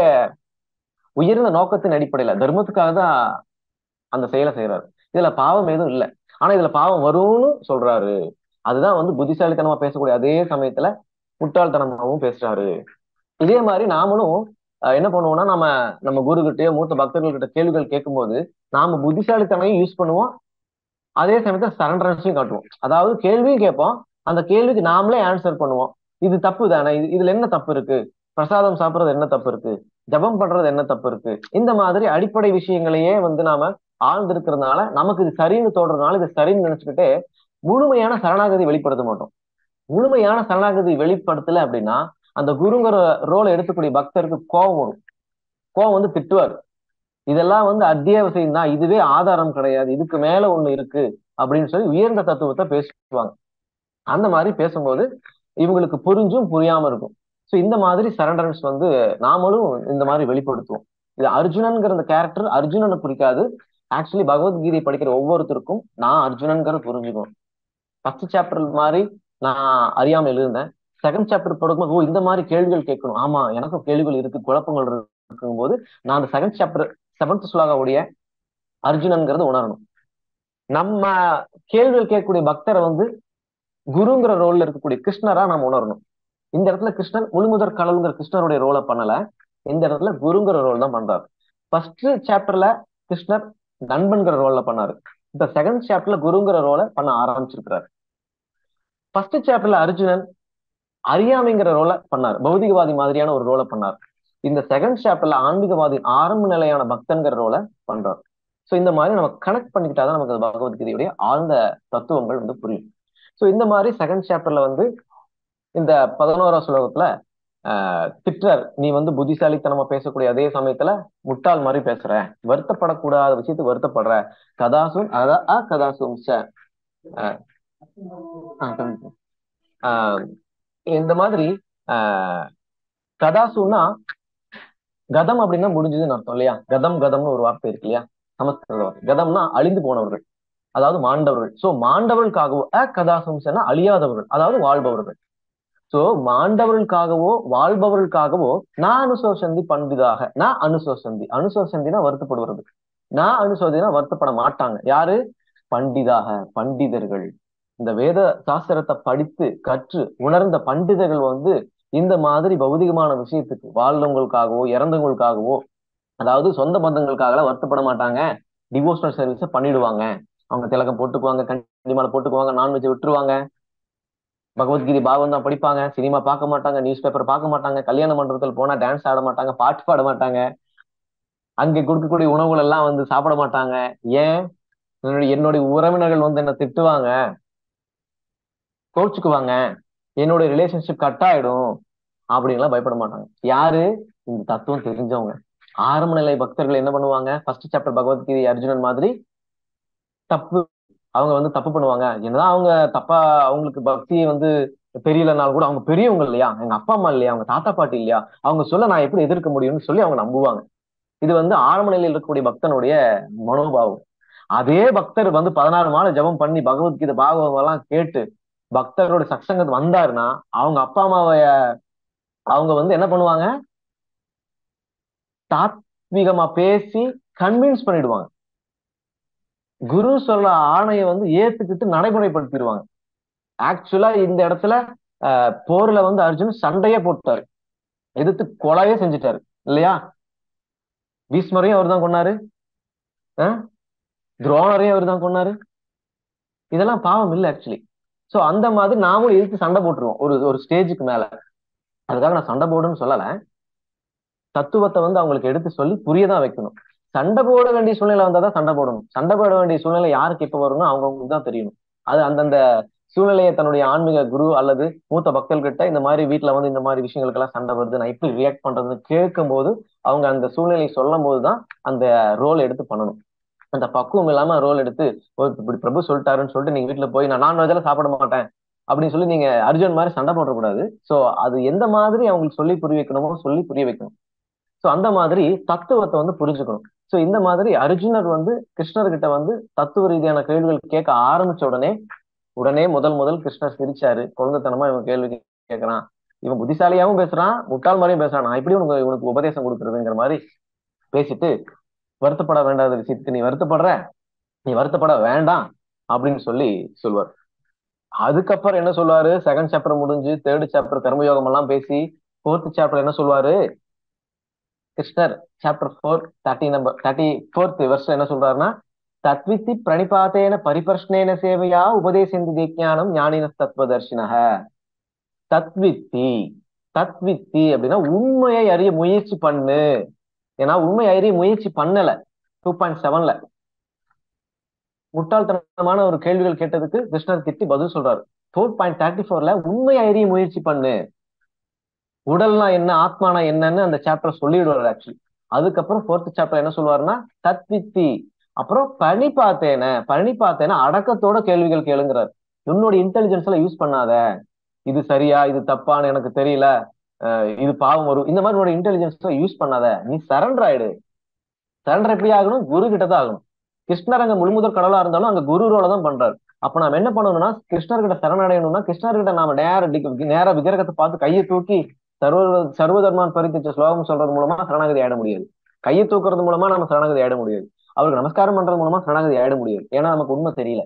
உயர்ந்த நோக்கத்தின் அடிப்படையில தர்மத்துக்காக தான் அந்த செயலை செய்யறாரு இதுல பாவம் எதுவும் இல்லை ஆனா இதுல பாவம் வரும்னு சொல்றாரு அதுதான் வந்து புத்திசாலித்தனமா பேசக்கூடிய அதே சமயத்துல முட்டாள்தனமாவும் பேசுறாரு இதே மாதிரி நாமளும் என்ன பண்ணுவோம்னா நம்ம நம்ம குரு கிட்டயோ மூத்த பக்தர்கள் கிட்ட கேள்விகள் கேட்கும்போது நாம புத்திசாலித்தனையும் யூஸ் பண்ணுவோம் அதே சமயத்துல சரண்டரன்ஸையும் காட்டுவோம் அதாவது கேள்வியும் கேட்போம் அந்த கேள்விக்கு நாமளே ஆன்சர் பண்ணுவோம் இது தப்பு தானே இது இதுல என்ன தப்பு இருக்கு பிரசாதம் சாப்பிடுறது என்ன தப்பு இருக்கு ஜபம் பண்றது என்ன தப்பு இருக்கு இந்த மாதிரி அடிப்படை விஷயங்களையே வந்து நாம ஆழ்ந்திருக்கிறதுனால நமக்கு இது சரின்னு தோன்றதுனால இது சரின்னு நினைச்சுக்கிட்டே முழுமையான சரணாகதி வெளிப்படுத்த மாட்டோம் முழுமையான சரணாகதி வெளிப்படுத்தல அப்படின்னா அந்த குருங்கிற ரோலை எடுத்துக்கூடிய பக்தருக்கு கோபம் வரும் கோபம் வந்து திட்டுவார் இதெல்லாம் வந்து அத்தியாவசியம் தான் இதுவே ஆதாரம் கிடையாது இதுக்கு மேல ஒண்ணு இருக்கு அப்படின்னு சொல்லி உயர்ந்த தத்துவத்தை பேசுவாங்க அந்த மாதிரி பேசும்போது இவங்களுக்கு புரிஞ்சும் புரியாம இருக்கும் ஸோ இந்த மாதிரி சரண்டரன்ஸ் வந்து நாமளும் இந்த மாதிரி வெளிப்படுத்துவோம் இது அர்ஜுனன்கிற அந்த கேரக்டர் அர்ஜுனனை குறிக்காது ஆக்சுவலி பகவத்கீதை படிக்கிற ஒவ்வொருத்தருக்கும் நான் அர்ஜுனன்கிற புரிஞ்சுக்கணும் ஃபர்ஸ்ட் சாப்டர் மாதிரி நான் அறியாமல் இருந்தேன் செகண்ட் சாப்டர் படுக்கும்போது ஓ இந்த மாதிரி கேள்விகள் கேட்கணும் ஆமா எனக்கும் கேள்விகள் இருக்கு குழப்பங்கள் இருக்கும் போது நான் அந்த செகண்ட் சாப்டர் செவன்த் ஸ்லோகாவுடைய அர்ஜுனன்கிறது உணரணும் நம்ம கேள்விகள் கேட்கக்கூடிய பக்தரை வந்து குருங்கிற ரோல்ல இருக்கக்கூடிய கிருஷ்ணரா நம்ம உணரணும் இந்த இடத்துல கிருஷ்ணன் முழுமுதற் கடவுளுங்கிற கிருஷ்ணருடைய ரோலை பண்ணல இந்த இடத்துல குருங்கிற ரோல் தான் பண்றாரு ஃபர்ஸ்ட் சாப்டர்ல கிருஷ்ணர் நண்பன்கிற ரோல்ல பண்ணாரு இந்த செகண்ட் சாப்டர்ல குருங்கிற ரோலை பண்ண ஆரம்பிச்சிருக்கிறாரு ஃபர்ஸ்ட் சாப்டர்ல அர்ஜுனன் அறியாமைங்கிற ரோலை பண்ணார் பௌதிகவாதி மாதிரியான ஒரு ரோலை பண்ணார் இந்த செகண்ட் சாப்டர்ல ஆன்மீகவாதி ஆரம்ப நிலையான பக்தன்கிற ரோலை பண்றார் ஸோ இந்த மாதிரி நம்ம கனெக்ட் பண்ணிக்கிட்டாதான் நமக்கு அந்த பகவத்கீதையுடைய ஆழ்ந்த தத்துவங்கள் வந்து புரியும் ஸோ இந்த மாதிரி செகண்ட் சாப்டர்ல வந்து இந்த பதினோரா ஸ்லோகத்துல ஆஹ் திட்டர் நீ வந்து புத்திசாலித்தனமா பேசக்கூடிய அதே சமயத்துல முட்டாள் மாதிரி பேசுற வருத்தப்படக்கூடாத விஷயத்துக்கு வருத்தப்படுற கதாசும் அதான் அ கதாசும் ச ஆஹ் ஆஹ் கவனிங்க. ஆஹ் இந்த மாதிரி ஆஹ் கதாசுன்னா கதம் அப்படின்னா முடிஞ்சதுன்னு அர்த்தம் இல்லையா கதம் கதம்னு ஒரு வார்த்தை இருக்கு இல்லையா சமஸ்கிருத வார்த்தை கதம்னா அழிந்து போனவர்கள் அதாவது மாண்டவர்கள் சோ மாண்டவர்களுக்காகவோ அ கதாசம்சன்னா அழியாதவர்கள் அதாவது வாழ்பவர்கள் சோ மாண்டவர்களுக்காகவோ வாழ்பவர்களுக்காகவோ நான் அனுசோசந்தி பண்டிதாக நான் அனுசோசந்தி அனுசோசந்தினா வருத்தப்படுவது நான் அனுசோதினா வருத்தப்பட மாட்டாங்க யாரு பண்டிதாக பண்டிதர்கள் இந்த வேத சாஸ்திரத்தை படித்து கற்று உணர்ந்த பண்டிதர்கள் வந்து இந்த மாதிரி பௌதிகமான விஷயத்துக்கு வாழ்ந்தவங்களுக்காகவோ இறந்தவங்களுக்காகவோ அதாவது சொந்த பந்தங்களுக்காக வருத்தப்பட மாட்டாங்க டிவோஷனல் சர்வீஸ பண்ணிடுவாங்க அவங்க திலகம் போட்டுக்குவாங்க கண்டிமால போட்டுக்குவாங்க நான்வெஜ் விட்டுருவாங்க பகவத்கீதை பாகம் தான் படிப்பாங்க சினிமா பார்க்க மாட்டாங்க நியூஸ் பேப்பர் பார்க்க மாட்டாங்க கல்யாண மண்டபத்தில் போனா டான்ஸ் ஆட மாட்டாங்க பாட்டு பாட மாட்டாங்க அங்கே கொடுக்கக்கூடிய உணவுகள் எல்லாம் வந்து சாப்பிட மாட்டாங்க ஏன் என்னுடைய என்னுடைய உறவினர்கள் வந்து என்ன திட்டுவாங்க கோச்சுக்குவாங்க என்னுடைய ரிலேஷன்ஷிப் கட் ஆயிடும் அப்படின்லாம் பயப்பட மாட்டாங்க யாரு இந்த தத்துவம் தெரிஞ்சவங்க ஆரம்ப நிலை பக்தர்கள் என்ன பண்ணுவாங்க ஃபர்ஸ்ட் சாப்டர் பகவத்கீதை அர்ஜுனன் மாதிரி தப்பு அவங்க வந்து தப்பு பண்ணுவாங்க என்னதான் அவங்க தப்பா அவங்களுக்கு பக்தி வந்து தெரியலனாலும் கூட அவங்க பெரியவங்க இல்லையா எங்க அப்பா அம்மா இல்லையா அவங்க தாத்தா பாட்டி இல்லையா அவங்க சொல்ல நான் எப்படி எதிர்க்க முடியும்னு சொல்லி அவங்க நம்புவாங்க இது வந்து ஆரம்ப நிலையில் இருக்கக்கூடிய பக்தனுடைய மனோபாவம் அதே பக்தர் வந்து பதினாறு மாலை ஜெபம் பண்ணி பகவத்கீதை பாகவதம் எல்லாம் கேட்டு பக்தரோட சத்சங்கத்து வந்தாருன்னா அவங்க அப்பா அம்மாவை அவங்க வந்து என்ன பண்ணுவாங்க தாத்வீகமா பேசி கன்வின்ஸ் பண்ணிடுவாங்க குரு சொல்ற ஆணையை வந்து ஏத்துக்கிட்டு நடைமுறைப்படுத்திடுவாங்க ஆக்சுவலா இந்த இடத்துல அஹ், போர்ல வந்து அர்ஜுன் சண்டையே போட்டாரு எதிர்த்து கொலையே செஞ்சுட்டாரு இல்லையா பீஷ்மரையும் அவர் தான் கொண்டாரு துரோணரையும் அவர் தான் கொண்டாரு இதெல்லாம் பாவம் இல்லை ஆக்சுவலி சோ அந்த மாதிரி நாமும் எதிர்த்து சண்டை போட்டுருவோம் ஒரு ஒரு ஸ்டேஜுக்கு மேல அதுக்காக நான் சண்டை போடுன்னு சொல்லல தத்துவத்தை வந்து அவங்களுக்கு எடுத்து சொல்லி புரியதான் வைக்கணும் சண்டை போட வேண்டிய சூழ்நிலை வந்தாதான் சண்டை போடணும் சண்டை போட வேண்டிய சூழ்நிலை யாருக்கு எப்ப வரும்னு அவங்கவுங்களுக்கு தான் தெரியணும் அது அந்தந்த சூழ்நிலையை தன்னுடைய ஆன்மீக குரு அல்லது மூத்த பக்தர்கிட்ட இந்த மாதிரி வீட்டுல வந்து இந்த மாதிரி விஷயங்களுக்கெல்லாம் சண்டை வருது நான் எப்படி ரியாக்ட் பண்றதுன்னு கேட்கும் போது அவங்க அந்த சூழ்நிலையை சொல்லும் போதுதான் அந்த ரோல் எடுத்து பண்ணணும் அந்த பக்குவம் இல்லாம ரோல் எடுத்து "ஓ, இப்படி பிரபு சொல்லிட்டாருன்னு சொல்லிட்டு நீங்க வீட்டுல போய் நான் நான்வெஜ் எல்லாம் சாப்பிட மாட்டேன் அப்படின்னு சொல்லி நீங்க அர்ஜுன் மாதிரி சண்டை போடக்கூடாது சோ அது எந்த மாதிரி அவங்களுக்கு சொல்லி புரிய வைக்கணுமோ சொல்லி புரிய வைக்கணும் சோ அந்த மாதிரி தத்துவத்தை வந்து புரிஞ்சுக்கணும் சோ இந்த மாதிரி அர்ஜுனர் வந்து கிருஷ்ணர்கிட்ட வந்து தத்துவ ரீதியான கேள்விகள் கேட்க ஆரம்பிச்ச உடனே உடனே முதல் முதல் கிருஷ்ணர் சிரிச்சாரு குழந்தைத்தனமா இவன் கேள்வி கேட்கறான் இவன் புத்திசாலியாவும் பேசுறான் முட்டாள் மாதிரியும் பேசுறான் நான் எப்படி உனக்கு இவனுக்கு உபதேசம் கொடுக்கறதுங்கிற மாதிரி பேசிட்டு வருத்தப்பட வேண்டாத விஷயத்துக்கு நீ வருத்தப்படுற நீ வருத்தப்பட வேண்டாம் அப்படின்னு சொல்லி சொல்லுவார் அதுக்கப்புறம் என்ன சொல்லுவாரு செகண்ட் சாப்டர் முடிஞ்சு தேர்ட் சாப்டர் கர்மயோகம் எல்லாம் பேசி ஃபோர்த் சாப்டர் என்ன சொல்லுவாரு Krishnar chapter four thirty number thirty fourth வருஷம் என்ன சொல்றாருன்னா தத்வித்தி பிரணிபாத்தேன பரிபர்ஷ்னேன சேவையா உபதேசந்தி விஜானம் ஞானின தத்துவதர்ஷினக தத்வித்தி தத்வித்தி அப்படின்னா உண்மையை அறிய முயற்சி பண்ணு ஏன்னா உண்மை அறிய முயற்சி பண்ணல டூ பாயிண்ட் செவன்ல முட்டாள்தனமான ஒரு கேள்விகள் கேட்டதுக்கு கிருஷ்ணர் திட்டி பதில் சொல்றாரு ஃபோர் பாயிண்ட் தேர்ட்டி ஃபோர்ல உண்மை அறிய முயற்சி பண்ணு உடல்னா என்ன ஆத்மானா என்னன்னு அந்த சாப்டர் சொல்லிடுவாரு ஆக்சுவலி அதுக்கப்புறம் ஃபோர்த் சாப்டர் என்ன சொல்லுவாருன்னா தத்வித்தி அப்புறம் பணி பார்த்தேன பணி பார்த்தேன அடக்கத்தோட கேள்விகள் கேளுங்கிறார் உன்னோட இன்டெலிஜென்ஸ் எல்லாம் யூஸ் பண்ணாத இது சரியா இது தப்பான்னு எனக்கு தெரியல அஹ் இது பாவம் வரும் இந்த மாதிரி உன்னோட இன்டெலிஜென்ஸ் யூஸ் பண்ணாத நீ சரண்டர் ஆயிடு சரண்டர் எப்படி ஆகணும் குரு கிட்ட தான் ஆகணும் கிருஷ்ணர் அங்க முழுமுதல் கடவுளா இருந்தாலும் அங்க குரு ரோல தான் பண்றாரு அப்ப நாம என்ன பண்ணணும்னா கிருஷ்ணர்கிட்ட சரணடையணும்னா கிருஷ்ணர்கிட்ட நாம நேர டி- நேர விக்கிரகத்தை பார்த்து கையை தூக்கி சர்வ சர்வதர்மான் பரித்திச்ச ஸ்லோகம் சொல்றது மூலமா சரணாகதி ஆயிட முடியாது கையை தூக்குறது மூலமா நம்ம சரணாகதி ஆயிட முடியாது அவருக்கு நமஸ்காரம் பண்றது மூலமா சரணாகதி ஆயிட முடியாது ஏன்னா நமக்கு உண்மை தெரியல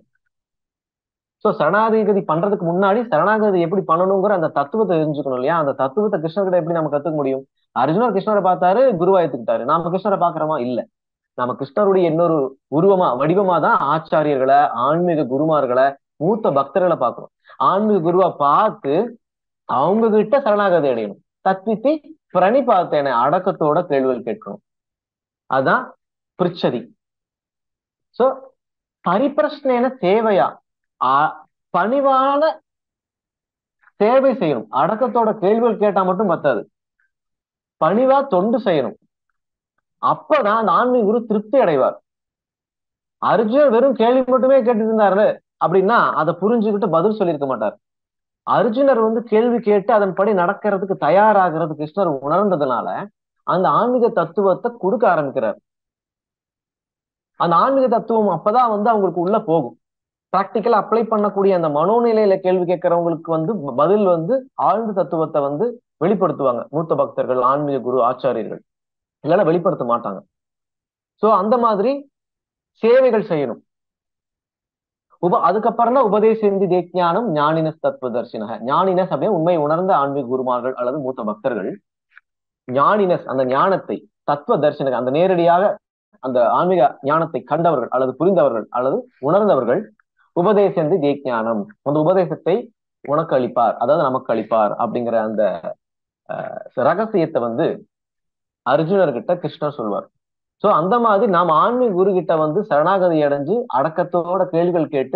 சோ சரணாகதி பண்றதுக்கு முன்னாடி சரணாகதி எப்படி பண்ணணுங்கிற அந்த தத்துவத்தை தெரிஞ்சுக்கணும் இல்லையா அந்த தத்துவத்தை கிருஷ்ணர்கிட்ட எப்படி நம்ம கத்துக்க முடியும் அர்ஜுனர் கிருஷ்ணரை பார்த்தாரு குருவா ஏத்துக்கிட்டாரு நாம கிருஷ்ணரை பாக்குறோமா இல்ல நம்ம கிருஷ்ணருடைய இன்னொரு உருவமா வடிவமா தான் ஆச்சாரியர்களை ஆன்மீக குருமார்களை மூத்த பக்தர்களை பார்க்கணும் ஆன்மீக குருவா பார்த்து அவங்க கிட்ட சரணாகதி அடையணும் தத்வித்தி பிரணிபாத்தேன அடக்கத்தோட கேள்விகள் கேட்கணும் அதான் பிரிச்சதி சோ பரிப்பிரஷ்னேன சேவையா ஆ- பணிவான சேவை செய்யணும் அடக்கத்தோட கேள்விகள் கேட்டா மட்டும் பத்தாது பணிவா தொண்டு செய்யணும் அப்பதான் அந்த ஆன்மீக குரு திருப்தி அடைவார் அர்ஜுனர் வெறும் கேள்வி மட்டுமே கேட்டு இருந்தாரு அப்படின்னா அதை புரிஞ்சுக்கிட்டு பதில் சொல்லியிருக்க மாட்டார் அர்ஜுனர் வந்து கேள்வி கேட்டு அதன்படி நடக்கிறதுக்கு தயாராகிறது கிருஷ்ணர் உணர்ந்ததுனால அந்த ஆன்மீக தத்துவத்தை கொடுக்க ஆரம்பிக்கிறார் அந்த ஆன்மீக தத்துவம் அப்பதான் வந்து அவங்களுக்கு உள்ள போகும் பிராக்டிக்கலா அப்ளை பண்ணக்கூடிய அந்த மனோநிலையில கேள்வி கேட்கறவங்களுக்கு வந்து ப- பதில் வந்து ஆழ்ந்த தத்துவத்தை வந்து வெளிப்படுத்துவாங்க மூத்த பக்தர்கள் ஆன்மீக குரு ஆச்சாரியர்கள் இல்லைன்னா வெளிப்படுத்த மாட்டாங்க சோ அந்த மாதிரி சேவைகள் செய்யணும் உப அதுக்கப்புறம் தான் உபதேசந்தி தேக்ஞானம் ஞானினஸ் தத்துவ தர்சினக ஞானினஸ் அப்படியே உண்மை உணர்ந்த ஆன்மீக குருமார்கள் அல்லது மூத்த பக்தர்கள் ஞானினஸ் அந்த ஞானத்தை தத்துவ தரிசனக அந்த நேரடியாக அந்த ஆன்மீக ஞானத்தை கண்டவர்கள் அல்லது புரிந்தவர்கள் அல்லது உணர்ந்தவர்கள் உபதேசந்தி தேக்ஞானம் அந்த உபதேசத்தை உனக்கு அளிப்பார் அதாவது நமக்கு அளிப்பார் அப்படிங்கிற அந்த அஹ், ரகசியத்தை வந்து அர்ஜுனர்கிட்ட கிருஷ்ணர் சொல்வார் சோ அந்த மாதிரி நாம் ஆன்மீக குரு கிட்ட வந்து சரணாகதி அடைஞ்சு அடக்கத்தோட கேள்விகள் கேட்டு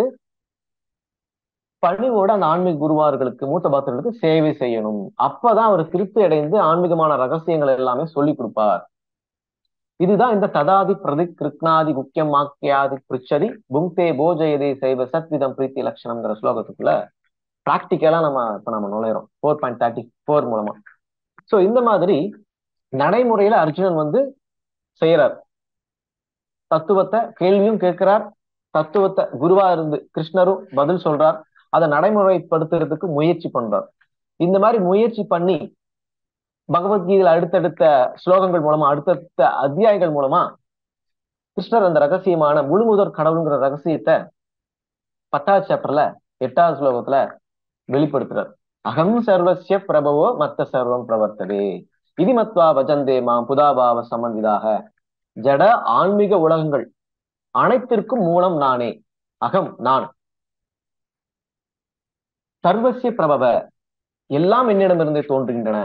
பணிவோட அந்த ஆன்மீக குருவார்களுக்கு மூத்த பக்தர்களுக்கு சேவை செய்யணும் அப்பதான் அவர் திருப்தி அடைந்து ஆன்மீகமான ரகசியங்கள் எல்லாமே சொல்லி கொடுப்பார் இதுதான் இந்த ததாதி பிரதி கிருஷ்ணாதி முக்கியம் வாக்கியாதி பிரிச்சதி புங்தே போஜயதே செய்வ சத்விதம் பிரீத்தி லட்சணம்ங்கிற ஸ்லோகத்துக்குள்ள பிராக்டிக்கலா நம்ம இப்ப நம்ம நுழையிறோம் ஃபோர் பாயிண்ட் தேர்ட்டி ஃபோர் மூலமா சோ இந்த மாதிரி நடைமுறையில அர்ஜுனன் வந்து செய்யறார் தத்துவத்தை கேள்வியும் கேட்கிறார் தத்துவத்தை குருவா இருந்து கிருஷ்ணரும் பதில் சொல்றார் அதை நடைமுறைப்படுத்துறதுக்கு முயற்சி பண்றார் இந்த மாதிரி முயற்சி பண்ணி பகவத்கீதையில அடுத்தடுத்த ஸ்லோகங்கள் மூலமா அடுத்தடுத்த அத்தியாயங்கள் மூலமா கிருஷ்ணர் அந்த ரகசியமான முழுமுதற் கடவுளுங்கிற ரகசியத்தை பத்தாவது சாப்டர்ல எட்டாவது ஸ்லோகத்துல வெளிப்படுத்துறார் அகம் சர்வசிய பிரபவோ மத்த சர்வம் பிரவர்த்ததே இது மத்வா பஜந்தே மாம் புதாபாவ சமன்விதாக ஜட ஆன்மீக உலகங்கள் அனைத்திற்கும் மூலம் நானே அகம் நான் சர்வசிய பிரபவ எல்லாம் என்னிடமிருந்தே தோன்றுகின்றன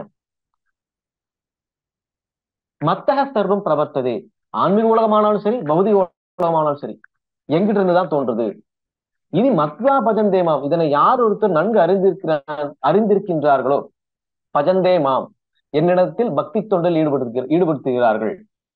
மத்தக சர்வம் பிரவர்த்ததே ஆன்மீக உலகமானாலும் சரி பௌதிக உலகமானாலும் சரி எங்கிட்ட இருந்துதான் தோன்றுது இனி மத்வா பஜந்தே மாம் இதனை யார் ஒருத்தர் நன்கு அறிந்திருக்கிறார் அறிந்திருக்கின்றார்களோ பஜந்தே மாம் என்னிடத்தில் பக்தி தொண்டில் ஈடுபடுத்து ஈடுபடுத்துகிறார்கள்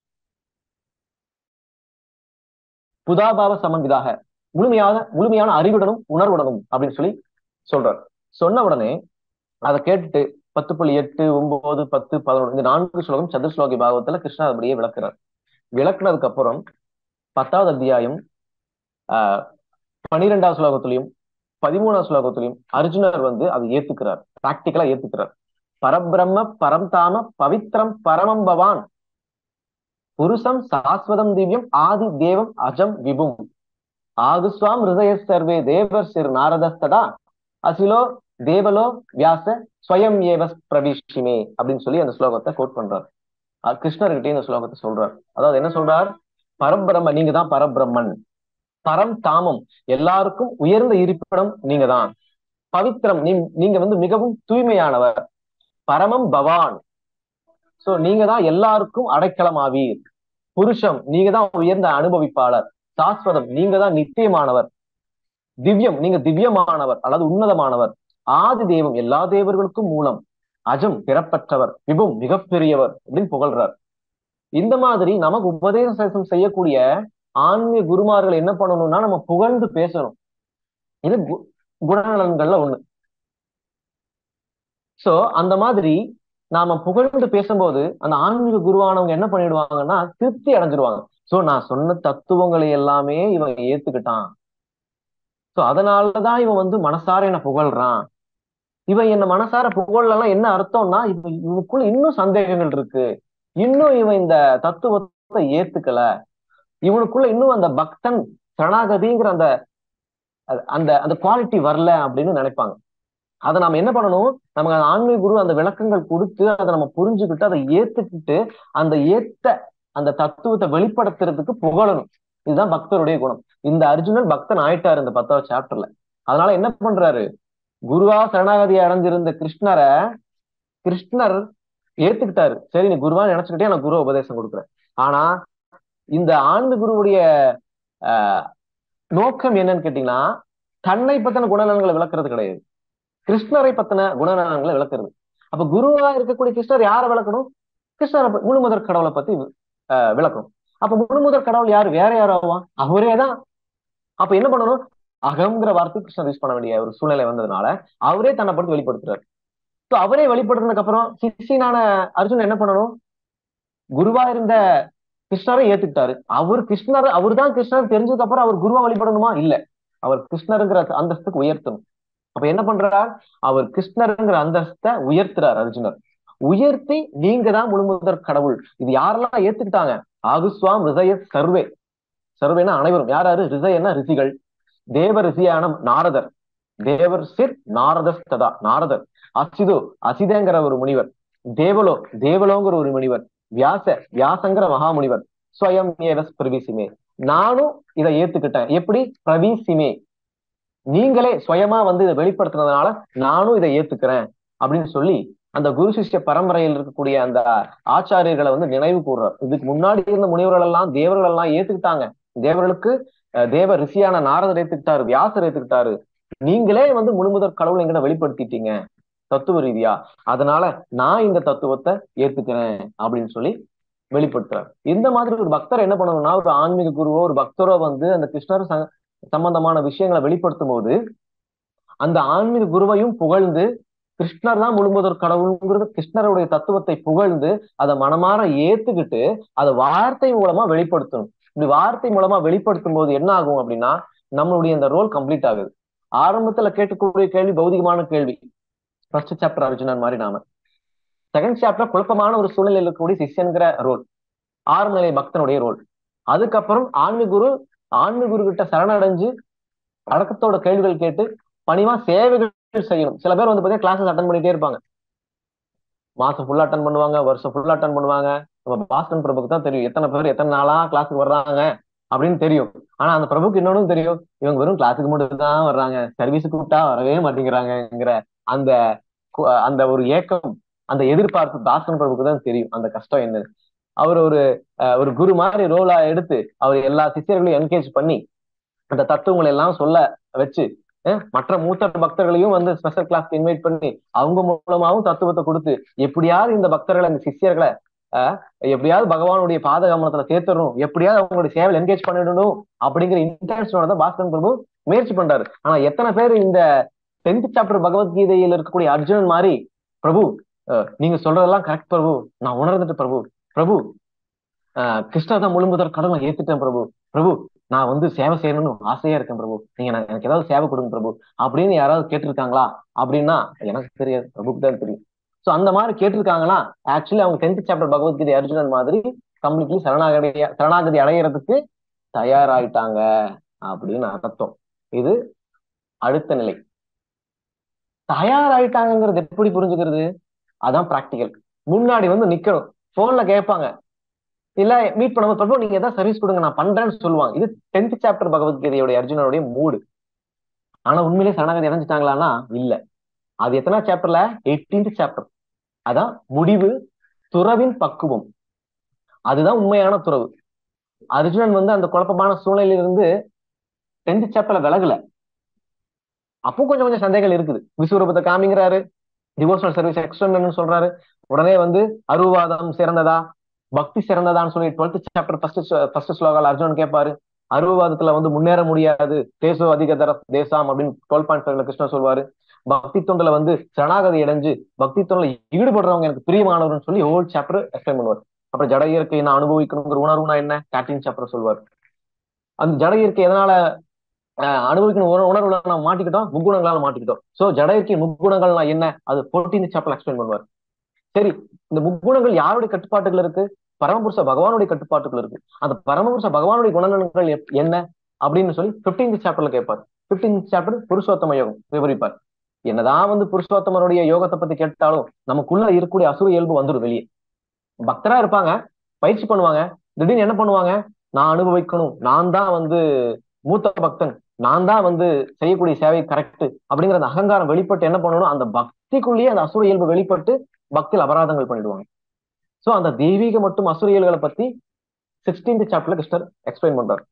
புதாபாவ சமன்விதாக முழுமையான முழுமையான அறிவுடனும் உணர்வுடனும் அப்படின்னு சொல்லி சொல்றார் சொன்ன உடனே அதை கேட்டுட்டு பத்து புள்ளி எட்டு ஒன்பது பத்து பதினொன்று இந்த நான்கு ஸ்லோகம் சதுர்ஸ்லோகி பாகவத்துல கிருஷ்ணா அப்படியே விளக்குறார் விளக்குனதுக்கு அப்புறம் பத்தாவது அத்தியாயம் ஆஹ் பனிரெண்டாவது ஸ்லோகத்திலையும் பதிமூணாவது ஸ்லோகத்திலையும் அர்ஜுனர் வந்து அதை ஏத்துக்கிறார் பிராக்டிக்கலா ஏத்துக்கிறார் பரபிரம்ம பரம் தாம பவித்ரம் பரமம் பவான் புருஷம் சாஸ்வதம் திவ்யம் ஆதி தேவம் அஜம் விபும் ஆகுஸ்வாம் ஹிருதய சர்வே தேவர் சிறு நாரதஸ்ததா அசிலோ தேவலோ வியாச ஸ்வயம் ஏவ பிரவிஷ்மே அப்படின்னு சொல்லி அந்த ஸ்லோகத்தை கோட் பண்றார் அஹ் கிருஷ்ணர்கிட்டயே இந்த ஸ்லோகத்தை சொல்றார் அதாவது என்ன சொல்றார் பரபிரம்ம நீங்க தான் பரபிரம்மன் பரம் தாமம் எல்லாருக்கும் உயர்ந்த இருப்பிடம் நீங்க தான் பவித்ரம் நீ நீங்க வந்து மிகவும் தூய்மையானவர் பரமம் பவான் சோ நீங்க தான் எல்லாருக்கும் அடைக்கலம் ஆவீர் புருஷம் நீங்க தான் உயர்ந்த அனுபவிப்பாளர் சாஸ்வதம் நீங்க தான் நித்தியமானவர் திவ்யம் நீங்க திவ்யமானவர் அல்லது உன்னதமானவர் ஆதி தெய்வம் எல்லா தேவர்களுக்கும் மூலம் அஜம் பிறப்பற்றவர் விபும் மிகப்பெரியவர் அப்படின்னு புகழ்றார் இந்த மாதிரி நமக்கு உபதேசம் செய்யக்கூடிய ஆன்மீக குருமார்கள் என்ன பண்ணணும்னா நம்ம புகழ்ந்து பேசணும் இது கு- குணநலன்கள்ல ஒண்ணு சோ அந்த மாதிரி நாம புகழ்ந்து பேசும்போது அந்த ஆன்மீக குருவானவங்க என்ன பண்ணிடுவாங்கன்னா திருப்தி அடைஞ்சிருவாங்க சோ நான் சொன்ன தத்துவங்களை எல்லாமே இவன் ஏத்துக்கிட்டான் சோ அதனாலதான் இவன் வந்து மனசார என்ன புகழ்றான் இவன் என்ன மனசார புகழலாம் என்ன அர்த்தம்னா இவன் இவனுக்குள்ள இன்னும் சந்தேகங்கள் இருக்கு இன்னும் இவன் இந்த தத்துவத்தை ஏத்துக்கல இவனுக்குள்ள இன்னும் அந்த பக்தன் சரணாகதிங்கிற அந்த அந்த அந்த குவாலிட்டி வரல அப்படின்னு நினைப்பாங்க அதை நாம என்ன பண்ணணும் நமக்கு அந்த ஆன்மீக குரு அந்த விளக்கங்கள் கொடுத்து அதை நம்ம புரிஞ்சுக்கிட்டு அதை ஏத்துக்கிட்டு அந்த ஏத்த அந்த தத்துவத்தை வெளிப்படுத்துறதுக்கு புகழணும் இதுதான் பக்தருடைய குணம் இந்த அர்ஜுனன் பக்தன் ஆயிட்டாரு இந்த பத்தாவது சாப்டர்ல அதனால என்ன பண்றாரு குருவா சரணாகதி அடைஞ்சிருந்த கிருஷ்ணரை கிருஷ்ணர் ஏத்துக்கிட்டாரு சரி நீ குருவா நினைச்சுக்கிட்டே நான் குரு உபதேசம் கொடுக்குறேன் ஆனா இந்த ஆன்மீக குருவுடைய ஆஹ் நோக்கம் என்னன்னு கேட்டீங்கன்னா தன்னை பத்தின குணநலன்களை விளக்குறது கிடையாது கிருஷ்ணரை பத்தின குணநலன்களை விளக்குறது அப்ப குருவா இருக்கக்கூடிய கிருஷ்ணர் யாரை விளக்கணும் கிருஷ்ணரை ப- முழு முதற் கடவுளை பத்தி ஆஹ் விளக்கணும் அப்ப முழு முதற் கடவுள் யாரு வேற யாராவா அவரே தான் அப்ப என்ன பண்ணணும் அகங்கிற வார்த்தை கிருஷ்ணர் யூஸ் பண்ண வேண்டிய ஒரு சூழ்நிலை வந்ததுனால அவரே தன்னை பற்றி வெளிப்படுத்துறாரு So அவரே வெளிப்படுத்தினதுக்கு அப்புறம் சிஷியனான அர்ஜுன் என்ன பண்ணணும் குருவா இருந்த கிருஷ்ணரை ஏத்துக்கிட்டாரு அவர் கிருஷ்ணர் அவர் தான் கிருஷ்ணர் தெரிஞ்சதுக்கு அப்புறம் அவர் குருவா வழிபடணுமா இல்ல அவர் கிருஷ்ணருங்கிற அந்தஸ்துக்கு உயர்த்தணும் அப்ப என்ன பண்றார் அவர் கிருஷ்ணருங்கிற அந்தஸ்தை உயர்த்துறார் அர்ஜுனர் உயர்த்தி நீங்க தான் முழுமுதற் கடவுள் இது யாரெல்லாம் ஏத்துக்கிட்டாங்க ஆகுஸ்வாம் ரிசய சர்வே சர்வேனா அனைவரும் யார் யாரு ரிசயன்னா ரிஷிகள் தேவ ரிஷியான நாரதர் தேவர் சிர் நாரதஸ்ததா நாரதர் அசிதோ அசிதங்கிற ஒரு முனிவர் தேவலோ தேவலோங்கிற ஒரு முனிவர் வியாச வியாசங்கிற மகாமுனிவர் ஸ்வயம் ஏவஸ் பிரவிசிமே நானும் இதை ஏத்துக்கிட்டேன் எப்படி பிரவீசிமே நீங்களே சுயமா வந்து இதை வெளிப்படுத்துனதுனால நானும் இதை ஏத்துக்கிறேன் அப்படின்னு சொல்லி அந்த குரு சிஷ்ய பரம்பரையில் இருக்கக்கூடிய அந்த ஆச்சாரியர்களை வந்து நினைவு கூறுறார் இதுக்கு முன்னாடி இருந்த முனிவர்கள் எல்லாம் தேவர்கள் எல்லாம் ஏத்துக்கிட்டாங்க தேவர்களுக்கு அஹ், தேவ ரிஷியான நாரதர் ஏத்துக்கிட்டாரு வியாசர் ஏத்துக்கிட்டாரு நீங்களே வந்து முழுமுதற் கடவுள் எங்கிட்ட வெளிப்படுத்திட்டீங்க தத்துவ ரீதியா அதனால நான் இந்த தத்துவத்தை ஏத்துக்கிறேன் அப்படின்னு சொல்லி வெளிப்படுத்துறாரு இந்த மாதிரி ஒரு பக்தர் என்ன பண்ணணும்னா ஒரு ஆன்மீக குருவோ ஒரு பக்தரோ வந்து அந்த கிருஷ்ணர் ச- சம்பந்தமான விஷயங்களை வெளிப்படுத்தும் போது அந்த ஆன்மீக குருவையும் புகழ்ந்து கிருஷ்ணர் தான் முழுமுதற் கடவுள்ங்கிறது கிருஷ்ணருடைய தத்துவத்தை புகழ்ந்து அதை மனமாற ஏத்துக்கிட்டு அதை வார்த்தை மூலமா வெளிப்படுத்தணும் இப்படி வார்த்தை மூலமா வெளிப்படுத்தும் போது என்ன ஆகும் அப்படின்னா நம்மளுடைய இந்த ரோல் கம்ப்ளீட் ஆகுது ஆரம்பத்துல கேட்கக்கூடிய கேள்வி பௌதிகமான கேள்வி ஃபர்ஸ்ட் சாப்டர் அர்ஜுனன் மாதிரி நாம செகண்ட் சாப்டர் குழப்பமான ஒரு சூழ்நிலையில் இருக்கக்கூடிய சிஷ்யன்கிற ரோல் ஆரம்ப நிலை பக்தனுடைய ரோல் அதுக்கப்புறம் ஆன்மீக குரு ஆன்மீக குரு கிட்ட சரணடைஞ்சு அடக்கத்தோட கேள்விகள் கேட்டு பணிவா சேவைகள் செய்யணும் சில பேர் வந்து பாத்தீங்கன்னா கிளாஸஸ் அட்டன் பண்ணிட்டே இருப்பாங்க மாசம் ஃபுல்லா அட்டன் பண்ணுவாங்க வருஷம் ஃபுல்லா அட்டன் பண்ணுவாங்க நம்ம பாஸ்கன் பிரபுக்கு தான் தெரியும் எத்தனை பேர் எத்தனை நாளா கிளாஸுக்கு வர்றாங்க அப்படின்னு தெரியும் ஆனா அந்த பிரபுக்கு இன்னொன்னு தெரியும் இவங்க வெறும் கிளாஸுக்கு மட்டும் தான் வர்றாங்க சர்வீஸ் கூப்பிட்டா வரவே மாட்டேங்கிறாங்கங்கிற அந்த கு- அந்த ஒரு ஏக்கம் அந்த எதிர்பார்ப்பு பாஸ்கன் பிரபுக்கு தான் தெரியும் அந்த கஷ்டம் என்னன்னு அவர் ஒரு அஹ், ஒரு குரு மாதிரி ரோலா எடுத்து அவர் எல்லா சிஷ்யர்களையும் என்கேஜ் பண்ணி அந்த தத்துவங்களை எல்லாம் சொல்ல வச்சு அஹ், மற்ற மூத்த பக்தர்களையும் வந்து ஸ்பெஷல் கிளாஸ்க்கு இன்வைட் பண்ணி அவங்க மூலமாவும் தத்துவத்தை கொடுத்து எப்படியாவது இந்த பக்தர்களை இந்த சிஷ்யர்களை அஹ், எப்படியாவது பகவானுடைய பாத கமனத்துல சேர்த்துடணும் எப்படியாவது அவங்களுடைய சேவையில் என்கேஜ் பண்ணிடணும் அப்படிங்கிற இன்டென்ஷனோட தான் பாஸ்கரன் பிரபு முயற்சி பண்றாரு ஆனா எத்தனை பேர் இந்த டென்த் சாப்டர் பகவத்கீதையில் இருக்கக்கூடிய அர்ஜுனன் மாதிரி பிரபு அஹ், நீங்க சொல்றதெல்லாம் கரெக்ட் பிரபு நான் உணர்ந்துட்டு பிரபு பிரபு ஆஹ் கிருஷ்ணா தான் முழுமுதற் கடவுளை ஏத்துட்டேன் பிரபு பிரபு நான் வந்து சேவை செய்யணும்னு ஆசையா இருக்கேன் பிரபு நீங்க நான் எனக்கு ஏதாவது சேவை கொடுங்க பிரபு அப்படின்னு யாராவது கேட்டிருக்காங்களா அப்படின்னா எனக்கு தெரியாது பிரபுக்கு தான் தெரியும் சோ அந்த மாதிரி கேட்டிருக்காங்களா ஆக்சுவலி அவங்க டென்த் சாப்டர் பகவத்கீதை அர்ஜுனன் மாதிரி கம்ப்ளீட்லி சரணாகதி சரணாகதி அடையிறதுக்கு தயாராயிட்டாங்க அப்படின்னு அர்த்தம் இது அடுத்த நிலை தயாராயிட்டாங்கிறது எப்படி புரிஞ்சுக்கிறது அதான் பிராக்டிக்கல் முன்னாடி வந்து நிக்கணும் போன்ல கேட்பாங்க இல்ல மீட் பண்ணும்போது பிரபு நீங்க ஏதாவது சர்வீஸ் கொடுங்க நான் பண்றேன்னு சொல்லுவாங்க இது டென்த் சாப்டர் பகவத்கீதையோட அர்ஜுனனுடைய மூடு ஆனா உண்மையிலேயே சரணாகதி அடைஞ்சிட்டாங்களான்னா இல்ல அது எத்தனை சாப்டர்ல எயிட்டீன்த் சாப்டர் அதான் முடிவு துறவின் பக்குவம் அதுதான் உண்மையான துறவு அர்ஜுனன் வந்து அந்த குழப்பமான சூழ்நிலையில இருந்து டென்த் சாப்டர்ல விலகல அப்போ கொஞ்சம் கொஞ்சம் சந்தேகங்கள் இருக்குது விஸ்வரூபத்தை காமிங்கிறாரு டிவோஷனல் சர்வீஸ் எக்ஸ்டர்னல் சொல்றாரு உடனே வந்து அருவாதம் சிறந்ததா பக்தி சிறந்ததான்னு சொல்லி டுவெல்த் சாப்டர் ஃபர்ஸ்ட் ஃபர்ஸ்ட் ஸ்லோகால் அர்ஜுனன் கேட்பாரு அருவவாதத்துல வந்து முன்னேற முடியாது தேசோ அதிக தர தேசாம் அப்படின்னு டுவெல் பாயிண்ட் ஃபைவ்ல கிருஷ்ணன் சொல்வாரு பக்தி தொண்டுல வந்து சரணாகதி அடைஞ்சு பக்தி தொண்டுல ஈடுபடுறவங்க எனக்கு பிரியமானவர்னு சொல்லி ஹோல் சாப்டர் எக்ஸ்பிளைன் பண்ணுவார் அப்புறம் ஜட இயற்கையை நான் அனுபவிக்கணுங்கிற உணர்வுனா என்ன தேர்ட்டீன் சாப்டர் சொல்வார் அந்த ஜட இயற்கை எதனால அஹ், அனுபவிக்கணும் உண- உணர்வுல நம்ம மாட்டிக்கிட்டோம் முக்குணங்களால மாட்டிக்கிட்டோம் சோ ஜட இயற்கை முக்குணங்கள்னா என்ன அது ஃபோர்டீன் சாப்டர் எக்ஸ்பிளைன் பண்ணுவார் சரி இந்த முக்குணங்கள் யாருடைய கட்டுப்பாட்டுகள் இருக்கு பரமபுருஷ பகவானுடைய கட்டுப்பாட்டுகள் இருக்கு அந்த பரமபுருஷ பகவானுடைய குணநலன்கள் எப்- என்ன அப்படின்னு சொல்லி 15th சாப்டர்ல கேட்பார் 15th சாப்டர் புருஷோத்தம யோகம் விவரிப்பார் என்னதான் வந்து புருஷோத்தமருடைய யோகத்தை பத்தி கேட்டாலும் நமக்குள்ள இருக்கக்கூடிய அசுர இயல்பு வந்துடும் வெளியே பக்தரா இருப்பாங்க பயிற்சி பண்ணுவாங்க திடீர்னு என்ன பண்ணுவாங்க நான் அனுபவிக்கணும் நான் தான் வந்து மூத்த பக்தன் நான் தான் வந்து செய்யக்கூடிய சேவை கரெக்ட் அப்படிங்கிற அந்த அகங்காரம் வெளிப்பட்டு என்ன பண்ணணும் அந்த பக்திக்குள்ளேயே அந்த அசுர இயல்பு வெளிப்பட்டு பக்தியில் அபராதங்கள் பண்ணிடுவாங்க சோ அந்த தெய்வீக மற்றும் அசுர இயல்களை பத்தி சிக்ஸ்டீன்த் சாப்டர்ல கிருஷ்ணர் எக்ஸ்பிளைன் பண்றாரு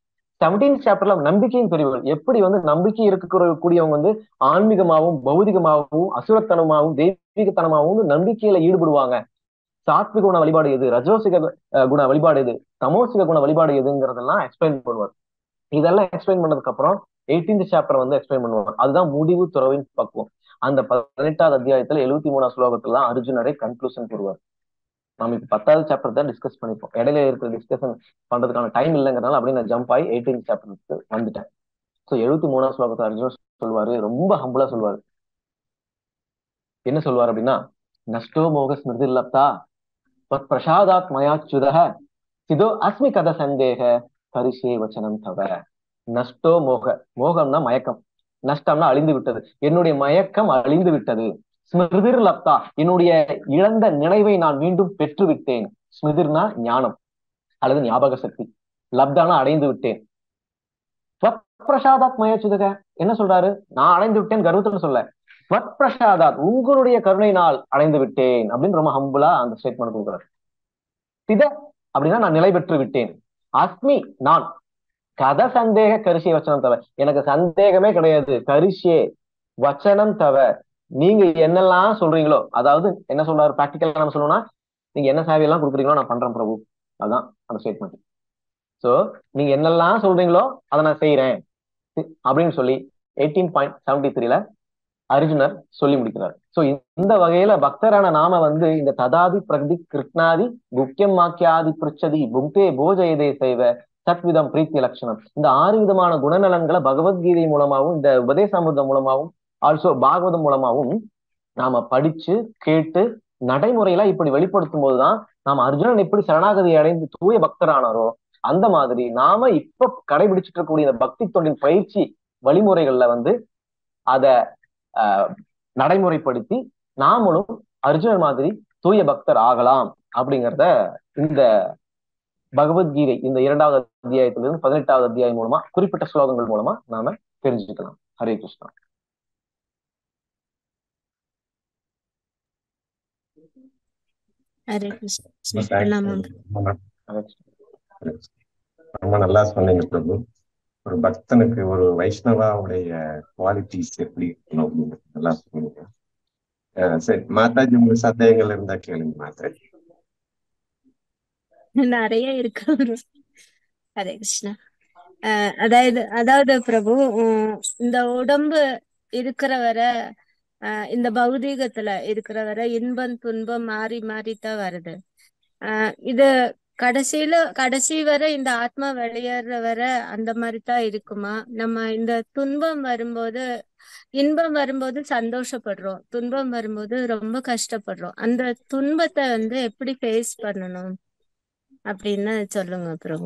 செவன்டீன் சாப்டர்ல நம்பிக்கையின் பிரிவுகள் எப்படி வந்து நம்பிக்கை இருக்க கூடியவங்க வந்து ஆன்மீகமாகவும் பௌதிகமாகவும் அசுரத்தனமாகவும் தெய்வீகத்தனமாகவும் நம்பிக்கையில ஈடுபடுவாங்க சாத்விக குண வழிபாடு எது ரஜோசிக அஹ், குண வழிபாடு எது தமோசிக குண வழிபாடு எதுங்கிறதெல்லாம் எக்ஸ்பிளைன் பண்ணுவார் இதெல்லாம் எக்ஸ்பிளைன் பண்ணதுக்கு அப்புறம் எயிட்டீன்த் சாப்டர் வந்து எக்ஸ்பிளைன் பண்ணுவார் அதுதான் முடிவு துறவின் பக்குவம் அந்த பதினெட்டாவது அத்தியாயத்துல எழுபத்தி மூணாம் ஸ்லோகத்துல தான் அர்ஜுனரை கன்க்ளூஷன் கூறுவார் நம்ம இப்ப பத்தாவது சாப்டர் தான் டிஸ்கஸ் பண்ணிப்போம் இடையில இருக்கிற டிஸ்கஷன் பண்றதுக்கான டைம் இல்லைங்கிறனால அப்படியே நான் ஜம்ப் ஆகி எயிட்டீன் சாப்டருக்கு வந்துட்டேன் ஸோ எழுபத்தி மூணாம் ஸ்லோகத்தை அர்ஜுனர் சொல்லுவாரு ரொம்ப ஹம்புலா சொல்லுவாரு என்ன சொல்லுவார் அப்படின்னா நஷ்டோ மோக ஸ்மிருதி லப்தா பத் பிரசாதாத் மயாச்சுதக சிதோ அஸ்மி கத சந்தேக பரிசே வச்சனம் தவ நஷ்டோ மோக மோகம்னா மயக்கம் நஷ்டம்னா அழிந்து விட்டது என்னுடைய மயக்கம் அழிந்து விட்டது ஸ்மிருதிர் லப்தா என்னுடைய இழந்த நினைவை நான் மீண்டும் பெற்று விட்டேன் ஸ்மிருதிர்னா ஞானம் அல்லது ஞாபக சக்தி லப்தானா அடைந்து விட்டேன் ஸ்வத் பிரசாதாத் மயச்சுதக என்ன சொல்றாரு நான் அடைந்து விட்டேன் கர்வத்துல சொல்ல ஸ்வத் பிரசாதாத் உங்களுடைய கருணையினால் அடைந்து விட்டேன் அப்படின்னு ரொம்ப ஹம்புலா அந்த ஸ்டேட்மெண்ட் கொடுக்குறாரு சித அப்படின்னா நான் நிலை பெற்று விட்டேன் அஸ்மி நான் கத சந்தேக கரிசிய வச்சனம் தவ எனக்கு சந்தேகமே கிடையாது கரிசியே வச்சனம் தவ நீங்க என்னெல்லாம் சொல்றீங்களோ அதாவது என்ன சொல்றாரு பிராக்டிக்கலா நம்ம சொல்லணும்னா நீங்க என்ன சேவையெல்லாம் கொடுக்குறீங்களோ நான் பண்றேன் பிரபு அதுதான் அந்த ஸ்டேட்மெண்ட் சோ நீங்க என்னெல்லாம் சொல்றீங்களோ அதை நான் செய்யறேன் அப்படின்னு சொல்லி எயிட்டீன் பாயிண்ட் செவன்டி த்ரீல அர்ஜுனர் சொல்லி முடிக்கிறார் சோ இந்த வகையில பக்தரான நாம வந்து இந்த ததாதி பிரகதி கிருஷ்ணாதி முக்கியம் வாக்கியாதி பிரிச்சதி புக்தே போஜயதே செய்வ சத்விதம் பிரீத்தி லட்சணம் இந்த ஆறு விதமான குணநலன்களை பகவத்கீதை மூலமாகவும் இந்த உபதேசாமிர்தம் மூலமாகவும் ஆல்சோ பாகவதம் மூலமாகவும் நாம படிச்சு கேட்டு நடைமுறையில இப்படி வெளிப்படுத்தும் போதுதான் நாம அர்ஜுனன் எப்படி சரணாகதி அடைந்து தூய பக்தரானாரோ அந்த மாதிரி நாம இப்ப கடைபிடிச்சிட்டு இருக்கக்கூடிய இந்த பக்தி தொண்டின் பயிற்சி வழிமுறைகள்ல வந்து அத ஆஹ் நடைமுறைப்படுத்தி நாமளும் அர்ஜுனன் மாதிரி தூய பக்தர் ஆகலாம் அப்படிங்கிறத இந்த பகவத்கீதை இந்த இரண்டாவது அத்தியாயத்திலிருந்து பதினெட்டாவது அத்தியாயம் மூலமா குறிப்பிட்ட ஸ்லோகங்கள் மூலமா நாம தெரிஞ்சுக்கலாம் ஹரே கிருஷ்ணா ஹரே கிருஷ்ணா ரொம்ப பிரணாமம் thanks. ரொம்ப ஹரே கிருஷ்ணா ரொம்ப நல்லா சொன்னீங்க பிரபு ஒரு பக்தனுக்கு ஒரு வைஷ்ணவாவுடைய குவாலிட்டிஸ் எப்படி இருக்கணும் அப்படின்னு நல்லா சொன்னீங்க அஹ் சரி மாதாஜி உங்களுக்கு சந்தேகங்கள் இருந்தா கேளுங்க மாதாஜி நிறைய இருக்கு ஒரு ஹரே கிருஷ்ணா அஹ் அதாவது அதாவது பிரபு உம் இந்த உடம்பு இருக்கிற வரை அஹ் இந்த பௌதீகத்துல இருக்கிற வரை இன்பம் துன்பம் மாறி மாறி தான் வருது அஹ் இது கடைசியில கடைசி வரை இந்த ஆத்மா வெளியேற வரை அந்த மாதிரி தான் இருக்குமா நம்ம இந்த துன்பம் வரும்போது இன்பம் வரும்போது சந்தோஷப்படுறோம் துன்பம் வரும்போது ரொம்ப கஷ்டப்படுறோம் அந்த துன்பத்தை வந்து எப்படி ஃபேஸ் பண்ணணும் அப்படின்னு சொல்லுங்க பிரபு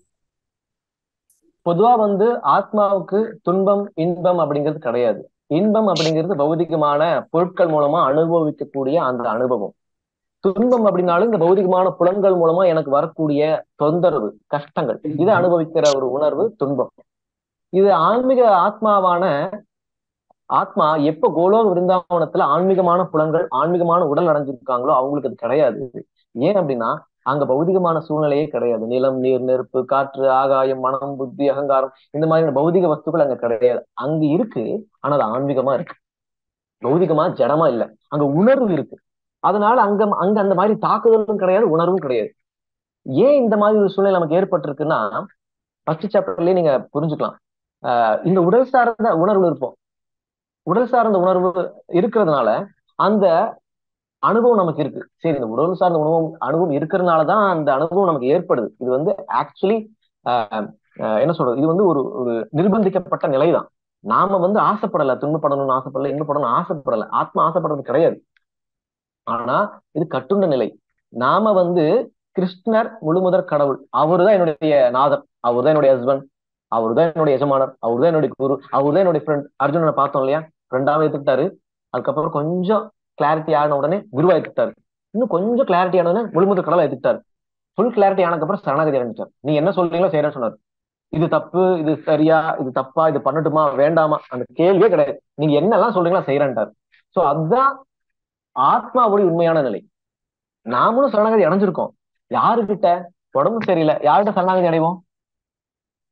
பொதுவா வந்து ஆத்மாவுக்கு துன்பம் இன்பம் அப்படிங்கிறது கிடையாது இன்பம் அப்படிங்கிறது பௌதிகமான பொருட்கள் மூலமா அனுபவிக்கக்கூடிய அந்த அனுபவம் துன்பம் அப்படின்னாலும் இந்த பௌதிகமான புலன்கள் மூலமா எனக்கு வரக்கூடிய தொந்தரவு கஷ்டங்கள் இதை அனுபவிக்கிற ஒரு உணர்வு துன்பம் இது ஆன்மீக ஆத்மாவான ஆத்மா எப்ப கோலோக விருந்தாவனத்துல ஆன்மீகமான புலன்கள் ஆன்மீகமான உடல் அடைஞ்சிருக்காங்களோ அவங்களுக்கு அது கிடையாது ஏன் அப்படின்னா அங்க பௌதிகமான சூழ்நிலையே கிடையாது நிலம் நீர் நெருப்பு காற்று ஆகாயம் மனம் புத்தி அகங்காரம் இந்த மாதிரியான பௌதிக வஸ்துக்கள் அங்க கிடையாது அங்க இருக்கு ஆனா அது ஆன்மீகமா இருக்கு பௌதிகமா ஜடமா இல்ல அங்க உணர்வு இருக்கு அதனால அங்க அங்க அந்த மாதிரி தாக்குதலும் கிடையாது உணர்வும் கிடையாது ஏன் இந்த மாதிரி ஒரு சூழ்நிலை நமக்கு ஏற்பட்டிருக்குன்னா ஃபர்ஸ்ட் சாப்டர்லயே நீங்க புரிஞ்சுக்கலாம் ஆஹ் இந்த உடல் சார்ந்த உணர்வு இருப்போம் உடல் சார்ந்த உணர்வு இருக்கிறதுனால அந்த அனுபவம் நமக்கு இருக்கு சரி இந்த உடல் சார்ந்த உணவும் அனுபவம் இருக்கிறதுனாலதான் அந்த அனுபவம் நமக்கு ஏற்படுது இது வந்து ஆக்சுவலி என்ன சொல்றது இது வந்து ஒரு ஒரு நிர்பந்திக்கப்பட்ட நிலைதான் நாம வந்து ஆசைப்படல துன்பப்படணும்னு ஆசைப்படல இன்பப்படணும்னு ஆசைப்படல ஆத்மா ஆசைப்படுறது கிடையாது ஆனா இது கட்டுண்ட நிலை நாம வந்து கிருஷ்ணர் முழுமுதற் கடவுள் அவருதான் என்னுடைய நாதர் அவர்தான் என்னுடைய ஹஸ்பண்ட் அவர்தான் என்னுடைய எஜமானர் அவர்தான் என்னுடைய குரு அவர்தான் என்னுடைய ஃப்ரெண்ட் அர்ஜுனனை பார்த்தோம் இல்லையா ஃப்ரெண்டாவே எடுத்துக்கிட்டாரு அதுக்கப்புறம் கொஞ்சம் கிளாரிட்டி ஆன உடனே குருவா எடுத்துட்டாரு இன்னும் கொஞ்சம் கிளாரிட்டி ஆனதுன்னு முழுமுதற் கடவுளை எடுத்துட்டாரு ஃபுல் கிளாரிட்டி ஆனதுக்கப்புறம் சரணாகதி அடைஞ்சிட்டார் நீங்க என்ன சொல்றீங்களோ செய்யறேன்னு சொன்னார் இது தப்பு இது சரியா இது தப்பா இது பண்ணட்டுமா வேண்டாமா அந்த கேள்வியே கிடையாது நீங்க என்னெல்லாம் சொல்றீங்களோ செய்யறேன்ட்டார் சோ அதுதான் ஆத்மாவுடைய உண்மையான நிலை நாமளும் சரணாகதி அடைஞ்சிருக்கோம் யாருக்கிட்ட உடம்பு சரியில்லை யார்கிட்ட சரணாகதி அடைவோம்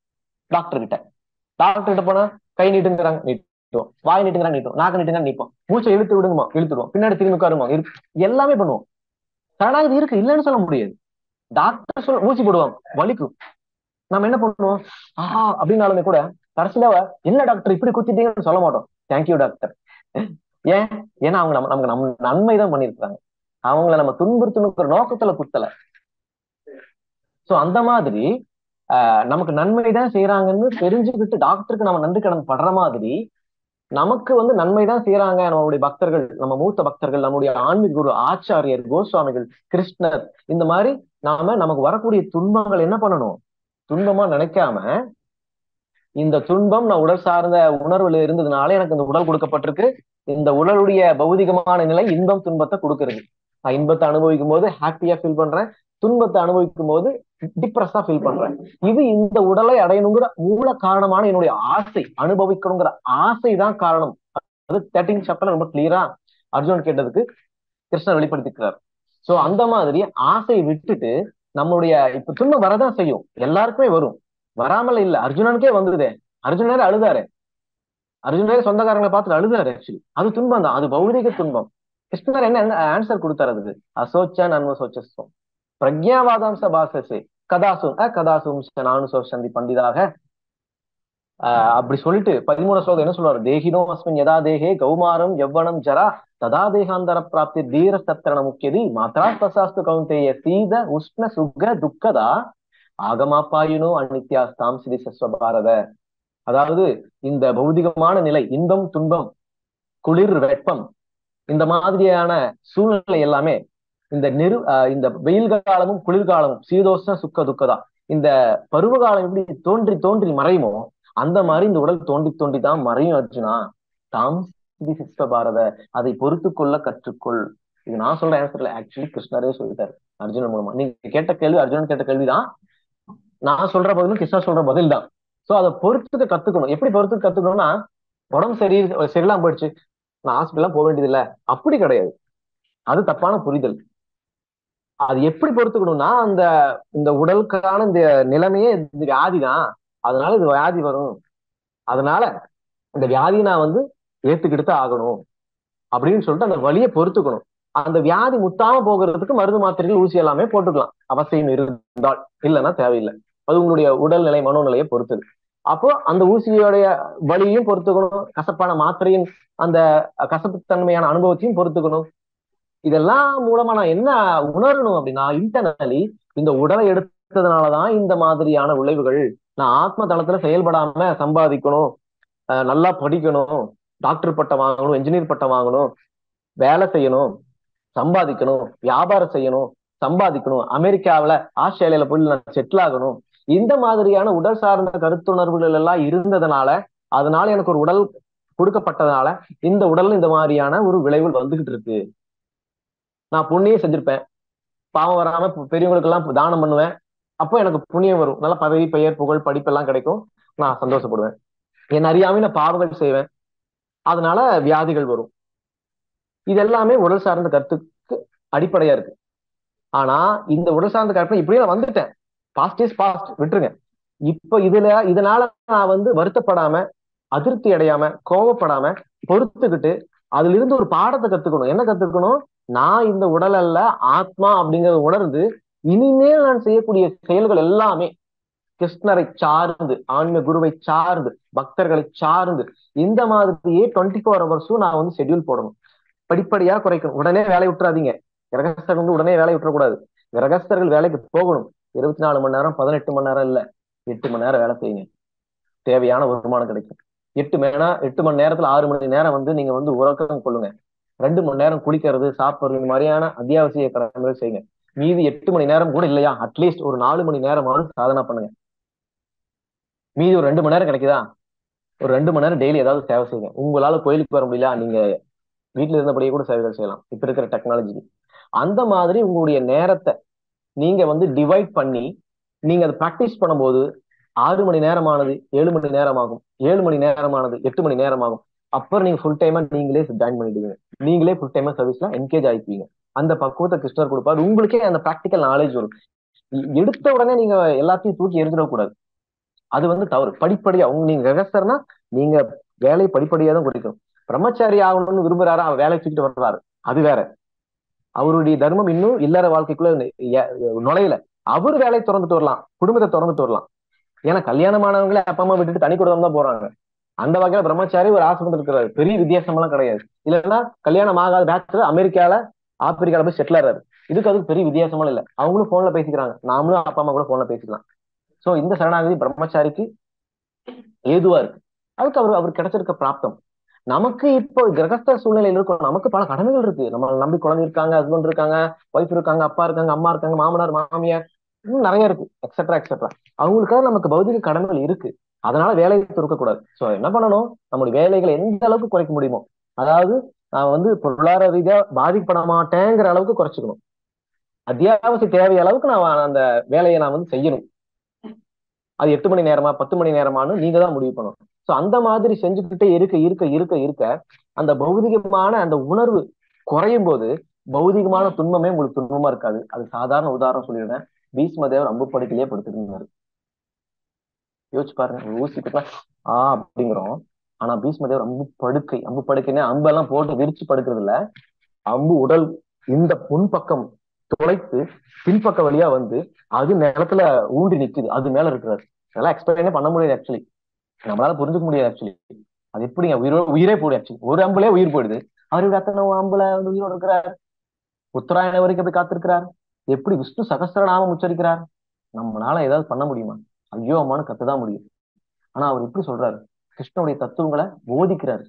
டாக்டர் கிட்ட டாக்டர் கிட்ட போனா கை நீட்டுங்கிறாங்க நீட்டுவோம் வாய் நீட்டுங்கிறாங்க நீட்டும் நாக்கு நீட்டுங்க நீப்போம் மூச்சை இழுத்து விடுங்கம்மா இழுத்துடுவோம் பின்னாடி திரும்பி உட்காருமா இருக்கு எல்லாமே பண்ணுவோம் சரணாகதி இருக்கு இல்லைன்னு சொல்ல முடியாது டாக்டர் சொல்ல ஊசி போடுவாங்க வலிக்கும் நம்ம என்ன பண்ணுவோம் ஆஹா அப்படின்னாலுமே கூட கடைசியில என்ன டாக்டர் இப்படி குத்திட்டீங்கன்னு சொல்ல மாட்டோம் தேங்க்யூ டாக்டர் ஏன் ஏன்னா அவங்க நம்ம நமக்கு நம்ம நன்மை தான் பண்ணிருக்காங்க அவங்கள நம்ம துன்புறுத்தணுங்கிற நோக்கத்துல குத்தல சோ அந்த மாதிரி ஆஹ் நமக்கு நன்மை தான் செய்யறாங்கன்னு தெரிஞ்சுக்கிட்டு டாக்டருக்கு நம்ம நன்றி கடன் படுற மாதிரி நமக்கு வந்து நன்மை தான் செய்யறாங்க நம்மளுடைய பக்தர்கள் நம்ம மூத்த பக்தர்கள் நம்முடைய ஆன்மீக குரு ஆச்சாரியர் கோஸ்வாமிகள் கிருஷ்ணர் இந்த மாதிரி நாம நமக்கு வரக்கூடிய துன்பங்கள் என்ன பண்ணணும் துன்பமா நினைக்காம இந்த துன்பம் நான் உடல் சார்ந்த உணர்வுல இருந்ததுனால எனக்கு இந்த உடல் கொடுக்கப்பட்டிருக்கு இந்த உடலுடைய பௌதிகமான நிலை இன்பம் துன்பத்தை கொடுக்கறது நான் இன்பத்தை அனுபவிக்கும் போது ஹாப்பியா ஃபீல் பண்றேன் துன்பத்தை அனுபவிக்கும் போது டிப்ரெஸ்ஸா ஃபீல் பண்றேன் இது இந்த உடலை அடையணுங்கிற மூல காரணமான என்னுடைய ஆசை அனுபவிக்கணுங்கிற ஆசை தான் காரணம் அது தேர்ட்டின் சாப்டர்ல ரொம்ப கிளியரா அர்ஜுன் கேட்டதுக்கு கிருஷ்ணர் வெளிப்படுத்திக்கிறார் சோ அந்த மாதிரி ஆசையை விட்டுட்டு நம்மளுடைய இப்ப துன்பம் வரதான் செய்யும் எல்லாருக்குமே வரும் வராமல் இல்ல அர்ஜுனனுக்கே வந்ததே அர்ஜுனரே அழுதாரு அர்ஜுனரே சொந்தக்காரங்களை பார்த்துட்டு அழுதாரு ஆக்சுவலி அது துன்பம் தான் அது பௌதிக துன்பம் கிருஷ்ணர் என்ன ஆன்சர் கொடுத்தாரு அதுக்கு அசோச்சன் அன்வசோச்சஸ்வம் பிரக்ஞாவாதாம்ச பாசசே கதாசும் கதாசும் நானுசோஷந்தி பண்டிதாக ஆஹ் அப்படி சொல்லிட்டு பதிமூணு ஸ்லோகம் என்ன சொல்றாரு தேகினோ அஸ்மின் யதா தேகே கௌமாரம் எவ்வனம் ஜரா ததா தேகாந்தர பிராப்தி தீர சத்திரண முக்கியதி மாத்ரா பிரசாஸ்து கவுந்தேய சீத உஷ்ண சுக துக்கதா ஆகமாப்பாயினோ அநித்யா ஸ்தாம்சிதி சஸ்வபாரத அதாவது இந்த பௌதிகமான நிலை இன்பம் துன்பம் குளிர் வெப்பம் இந்த மாதிரியான சூழ்நிலை எல்லாமே இந்த நெரு இந்த வெயில் காலமும் குளிர்காலமும் சீதோஷ்ண சுக்க துக்கதா இந்த பருவகாலம் எப்படி தோன்றி தோன்றி மறையுமோ அந்த மாதிரி இந்த உடல் தோண்டி தோண்டி தான் மறையும் அர்ஜுனா தாம் சிஸ்ட பாரத அதை பொறுத்து கொள்ள கற்றுக்கொள் இது நான் சொல்ற ஆன்சர்ல ஆக்சுவலி கிருஷ்ணரே சொல்லிட்டாரு அர்ஜுனன் மூலமா நீங்க கேட்ட கேள்வி அர்ஜுனன் கேட்ட கேள்விதான் நான் சொல்ற பதிலும் கிருஷ்ணா சொல்ற பதில் தான் சோ அதை பொறுத்துக்க கத்துக்கணும் எப்படி பொறுத்துக்க கத்துக்கணும்னா உடம்பு சரி சரியில்லாம போயிடுச்சு நான் ஹாஸ்பிட்டல்லாம் போக வேண்டியது இல்ல அப்படி கிடையாது அது தப்பான புரிதல் அது எப்படி பொறுத்துக்கணும்னா அந்த இந்த உடலுக்கான இந்த நிலைமையே இந்த வியாதி தான் அதனால இது வியாதி வரும் அதனால இந்த வியாதியை நான் வந்து ஏத்துக்கிட்டு தான் ஆகணும் அப்படின்னு சொல்லிட்டு அந்த வழியை பொறுத்துக்கணும் அந்த வியாதி முத்தாம போகிறதுக்கு மருந்து மாத்திரைகள் ஊசி எல்லாமே போட்டுக்கலாம் அவசியம் இருந்தால் இல்லைன்னா தேவையில்லை அது உங்களுடைய உடல்நிலை மனோநிலையை பொறுத்தது அப்போ அந்த ஊசியோடைய வழியையும் பொறுத்துக்கணும் கசப்பான மாத்திரையின் அந்த கசப்புத்தன்மையான அனுபவத்தையும் பொறுத்துக்கணும் இதெல்லாம் மூலமா நான் என்ன உணரணும் அப்படின்னா இன்டர்னலி இந்த உடலை எடுத்ததுனாலதான் இந்த மாதிரியான விளைவுகள் நான் ஆத்ம தளத்துல செயல்படாம சம்பாதிக்கணும் நல்லா படிக்கணும் டாக்டர் பட்டம் வாங்கணும் என்ஜினியர் பட்டம் வாங்கணும் வேலை செய்யணும் சம்பாதிக்கணும் வியாபாரம் செய்யணும் சம்பாதிக்கணும் அமெரிக்காவில ஆஸ்திரேலியால போய் நான் செட்டில் ஆகணும் இந்த மாதிரியான உடல் சார்ந்த கருத்துணர்வுகள் எல்லாம் இருந்ததுனால அதனால எனக்கு ஒரு உடல் கொடுக்கப்பட்டதுனால இந்த உடல் இந்த மாதிரியான ஒரு விளைவுகள் வந்துகிட்டு இருக்கு நான் புண்ணியம் செஞ்சிருப்பேன் பாவம் வராம பெரியவங்களுக்கு எல்லாம் தானம் பண்ணுவேன் அப்போ எனக்கு புண்ணியம் வரும் நல்ல பதவி பெயர் புகழ் படிப்பெல்லாம் கிடைக்கும் நான் சந்தோஷப்படுவேன் என் அறியாம நான் பாவங்கள் செய்வேன் அதனால வியாதிகள் வரும் இது எல்லாமே உடல் சார்ந்த கருத்துக்கு அடிப்படையா இருக்கு ஆனா இந்த உடல் சார்ந்த கற்பனை இப்படியே நான் வந்துட்டேன் பாஸ்ட் இஸ் பாஸ்ட் விட்டுருங்க இப்ப இதுல இதனால நான் வந்து வருத்தப்படாம அதிருப்தி அடையாம கோவப்படாம பொறுத்துக்கிட்டு அதுல இருந்து ஒரு பாடத்தை கத்துக்கணும் என்ன கத்துக்கணும் நான் இந்த உடல் அல்ல ஆத்மா அப்படிங்கறத உணர்ந்து இனிமேல் நான் செய்யக்கூடிய செயல்கள் எல்லாமே கிருஷ்ணரை சார்ந்து ஆன்மீக குருவை சார்ந்து பக்தர்களை சார்ந்து இந்த மாதிரியே டுவெண்ட்டி ஃபோர் ஹவர்ஸும் நான் வந்து ஷெட்யூல் போடணும் படிப்படியா குறைக்கணும் உடனே வேலை விட்டுறாதீங்க கிரகஸ்தர்கள் வந்து உடனே வேலை விட்டுறக்கூடாது கிரகஸ்தர்கள் வேலைக்கு போகணும் இருபத்தி நாலு மணி நேரம் பதினெட்டு மணி நேரம் இல்ல எட்டு மணி நேரம் வேலை செய்யுங்க தேவையான வருமானம் கிடைக்கும் எட்டு மணி நேரம் எட்டு மணி நேரத்துல ஆறு மணி நேரம் வந்து நீங்க வந்து உறக்கம் கொள்ளுங்க ரெண்டு மணி நேரம் குளிக்கிறது சாப்பிடுறது இந்த மாதிரியான அத்தியாவசிய கடமைகள் செய்யுங்க மீதி எட்டு மணி நேரம் கூட இல்லையா அட்லீஸ்ட் ஒரு நாலு மணி நேரமாவது சாதனை பண்ணுங்க மீதி ஒரு ரெண்டு மணி நேரம் கிடைக்குதா ஒரு ரெண்டு மணி நேரம் டெய்லி ஏதாவது சேவை செய்யுங்க உங்களால கோயிலுக்கு வர முடியல நீங்க வீட்டுல இருந்தபடியே கூட சேவைகள் செய்யலாம் இப்ப இருக்கிற டெக்னாலஜிக்கு அந்த மாதிரி உங்களுடைய நேரத்தை நீங்க வந்து டிவைட் பண்ணி நீங்க அதை ப்ராக்டிஸ் பண்ணும்போது ஆறு மணி நேரமானது ஏழு மணி நேரம் ஆகும் ஏழு மணி நேரமானது எட்டு மணி நேரம் ஆகும் அப்புறம் நீங்க ஃபுல் டைமா நீங்களே ஜாயின் பண்ணிடுவீங்க நீங்களே ஃபுல் டைமா சர்வீஸ்ல என்கேஜ் ஆயிப்பீங்க அந்த பக்குவத்தை கிருஷ்ணர் கொடுப்பாரு உங்களுக்கே அந்த ப்ராக்டிக்கல் நாலேஜ் வரும் எடுத்த உடனே நீங்க எல்லாத்தையும் தூக்கி எரிஞ்சிடக்கூடாது அது வந்து தவறு படிப்படியா உங்க நீங்க கிரகஸ்தர்னா நீங்க வேலை படிப்படியா தான் குறிக்கும் பிரம்மச்சாரி ஆகணும்னு விரும்புறாரு அவர் வேலை தூக்கிட்டு வர்றாரு அது வேற அவருடைய தர்மம் இன்னும் இல்லற வாழ்க்கைக்குள்ள எ- நுழையல அவர் வேலையை திறந்துட்டு வரலாம் குடும்பத்தை திறந்துட்டு வரலாம் ஏன்னா கல்யாணமானவங்களே அப்பா அம்மா விட்டுட்டு தனி குடும்பம் தான் போறாங்க அந்த வகையில பிரம்மச்சாரி ஒரு ஆசிரமத்தில் இருக்கிறாரு பெரிய வித்தியாசம் எல்லாம் கிடையாது இல்லைன்னா கல்யாணம் ஆகாத பேச்சுலர் அமெரிக்கால ஆப்பிரிக்கால போய் செட்டில் ஆறாரு இதுக்கு அதுக்கு பெரிய வித்தியாசமெல்லாம் இல்ல அவங்களும் போன்ல பேசிக்கிறாங்க நாமளும் அப்பா அம்மா கூட போன்ல பேசிக்கலாம் சோ இந்த சரணாகதி பிரம்மச்சாரிக்கு ஏதுவா இருக்கு அதுக்கு அவர் அவர் கிடைச்சிருக்க பிராப்தம் நமக்கு இப்போ கிரகஸ்த சூழ்நிலையில இருக்கும் நமக்கு பல கடமைகள் இருக்கு நம்ம நம்பி குழந்தை இருக்காங்க ஹஸ்பண்ட் இருக்காங்க ஒய்ஃப் இருக்காங்க அப்பா இருக்காங்க அம்மா இருக்காங்க மாமனார் மாமியார் இன்னும் நிறைய இருக்கு எக்ஸெட்ரா எக்ஸெட்ரா அவங்களுக்காக நமக்கு பௌதிக கடமைகள் இருக்கு அதனால வேலையை துறக்க கூடாது சோ என்ன பண்ணணும் நம்மளுடைய வேலைகளை எந்த அளவுக்கு குறைக்க முடியுமோ அதாவது நான் வந்து பொருளாதார ரீதியா பாதிக்கப்பட மாட்டேங்கிற அளவுக்கு குறைச்சிக்கணும் அத்தியாவசிய தேவை அளவுக்கு நான் அந்த வேலையை நான் வந்து செய்யணும் அது எட்டு மணி நேரமா பத்து மணி நேரமானு நீங்க தான் முடிவு பண்ணணும் சோ அந்த மாதிரி செஞ்சுக்கிட்டே இருக்க இருக்க இருக்க இருக்க அந்த பௌதிகமான அந்த உணர்வு குறையும் போது பௌதிகமான துன்பமே உங்களுக்கு துன்பமா இருக்காது அது சாதாரண உதாரணம் சொல்லிடுறேன் பீஷ்மதேவர் அம்பு படுக்கையிலேயே படுத்துருந்தாரு யோசிச்சு பாருங்க ஒரு ஊசி குத்தா ஆ அப்படிங்கிறோம் ஆனா பீஷ்மதேவர் அம்பு படுக்கை அம்பு படுக்கைன்னா அம்பெல்லாம் போட்டு விரிச்சு படுக்கிறது இல்ல அம்பு உடல் இந்த முன்பக்கம் துளைத்து பின்பக்க வழியா வந்து அது நிலத்துல ஊண்டி நிக்குது அது மேல இருக்கிறாரு அதெல்லாம் எக்ஸ்பிளைனே பண்ண முடியாது ஆக்சுவலி நம்மளால புரிஞ்சுக்க முடியாது ஆக்சுவலி அது எப்படிங்க உயிரோ உயிரே போயிடு ஆக்சுவலி ஒரு அம்புலே உயிர் போயிடுது அவரு அத்தனை அம்புல வந்து உயிரோடு இருக்கிறார் உத்தராயண வரைக்கும் போய் காத்திருக்கிறார் எப்படி விஷ்ணு சகஸ்திரநாமம் உச்சரிக்கிறார் நம்மளால ஏதாவது பண்ண முடியுமா ஐயோ அம்மானு கத்துதான் முடியும் ஆனா அவர் எப்படி சொல்றாரு கிருஷ்ணனுடைய தத்துவங்களை போதிக்கிறாரு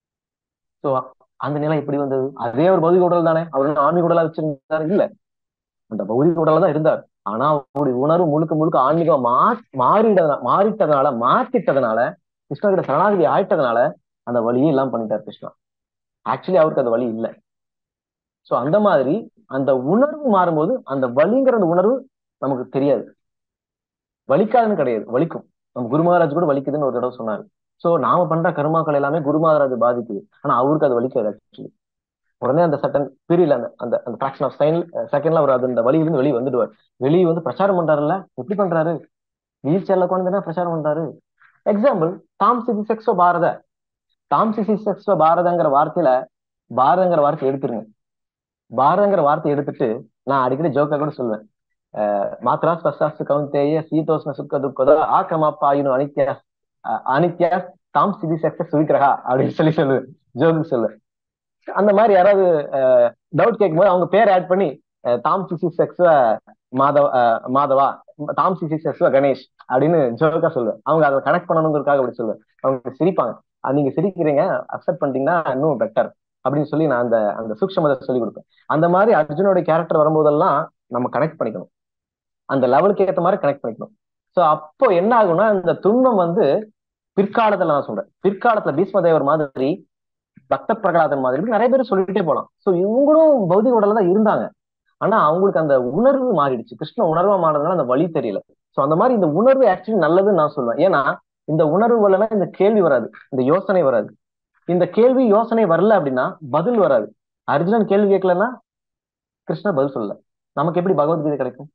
சோ அந்த நிலை எப்படி வந்தது அதே ஒரு பௌதிக உடல் தானே அவர் ஆன்மீக உடலா வச்சிருந்தாரு இல்ல அந்த பௌதிக உடல தான் இருந்தார் ஆனா அவருடைய உணர்வு முழுக்க முழுக்க ஆன்மீகம் மா மாறிட மாறிட்டதுனால மாத்திட்டதுனால கிருஷ்ணா கிட்ட சரணாகதி ஆயிட்டதுனால அந்த வழியே இல்லாம பண்ணிட்டார் கிருஷ்ணா ஆக்சுவலி அவருக்கு அந்த வழி இல்லை சோ அந்த மாதிரி அந்த உணர்வு மாறும்போது அந்த வலிங்கிற அந்த உணர்வு நமக்கு தெரியாது வலிக்காதுன்னு கிடையாது வலிக்கும் நம்ம குரு மகாராஜ் கூட வலிக்குதுன்னு ஒரு தடவை சொன்னாரு சோ நாம பண்ற கர்மாக்கள் எல்லாமே குரு மகாராஜ் பாதிக்குது ஆனா அவருக்கு அது வலிக்காது ஆக்சுவலி உடனே அந்த சட்டன் பீரியட்ல அந்த அந்த அந்த ஃபிராக்ஷன் ஆஃப் சைன் செகண்ட்ல அவர் அது அந்த வழியிலிருந்து வெளியே வந்துடுவார் வெளியே வந்து பிரச்சாரம் பண்றாருல்ல எப்படி பண்றாரு வீல் சேர்ல கொண்டு பிரச்சாரம் பண்றாரு எக்ஸாம்பிள் தாம் சிசி செக்ஸோ பாரத தாம் சிசி செக்ஸோ பாரதங்கிற வார்த்தையில பாரதங்கிற வார்த்தை எடுத்துருங்க பாரதங்கிற வார்த்தை எடுத்துட்டு நான் அடிக்கடி ஜோக்கா கூட சொல்லுவேன் மாத்ரா ஸ்பர்சாஸ்து கவுந்தேய சீதோஷ்ண சுக்க துக்கதோ ஆக்கமாப்பாயினு அனித்யா அனித்யா தாம் சிதி செக்ஸ சுவிக்கிரகா அப்படின்னு சொல்லி சொல்லுவேன் ஜோக்கு சொல்லுவேன் அந்த மாதிரி யாராவது டவுட் கேட்கும்போது அவங்க பேர் ஆட் பண்ணி தாம் சிசி செக்ஸ மாதவ மாதவா தாம் சிசி செக்ஸ கணேஷ் அப்படின்னு ஜோக்கா சொல்லுவேன் அவங்க அதை கனெக்ட் பண்ணணுங்கிறதுக்காக அப்படி சொல்லுவேன் அவங்க சிரிப்பாங்க நீங்க சிரிக்கிறீங்க அக்செப்ட் பண்ணிட்டீங்கன்னா இன்னும் பெட்டர் அப்படின்னு சொல்லி நான் அந்த அந்த சூக்ஷமதை சொல்லி கொடுப்பேன் அந்த மாதிரி அர்ஜுனோட கேரக்டர் வரும்போதெல்லாம் நம்ம கனெக்ட் பண்ணிக்கணும் அந்த லெவலுக்கு ஏற்ற மாதிரி கனெக்ட் பண்ணிக்கணும் சோ அப்போ என்ன ஆகும்னா இந்த துன்பம் வந்து பிற்காலத்துல நான் சொல்றேன் பிற்காலத்துல பீஷ்மதேவர் மாதிரி பக்த பிரகலாதன் மாதிரி நிறைய பேர் சொல்லிட்டே போலாம் சோ இவங்களும் பௌதிக உடல்ல தான் இருந்தாங்க ஆனா அவங்களுக்கு அந்த உணர்வு மாறிடுச்சு கிருஷ்ண உணர்வா மாறதுனால அந்த வழி தெரியல சோ அந்த மாதிரி இந்த உணர்வு ஆக்சுவலி நல்லதுன்னு நான் சொல்லுவேன் ஏன்னா இந்த உணர்வு வரலன்னா இந்த கேள்வி வராது இந்த யோசனை வராது இந்த கேள்வி யோசனை வரல அப்படின்னா பதில் வராது அர்ஜுனன் கேள்வி கேட்கலன்னா கிருஷ்ணர் பதில் சொல்லல நமக்கு எப்படி பகவத்கீதை கிடைக்கும்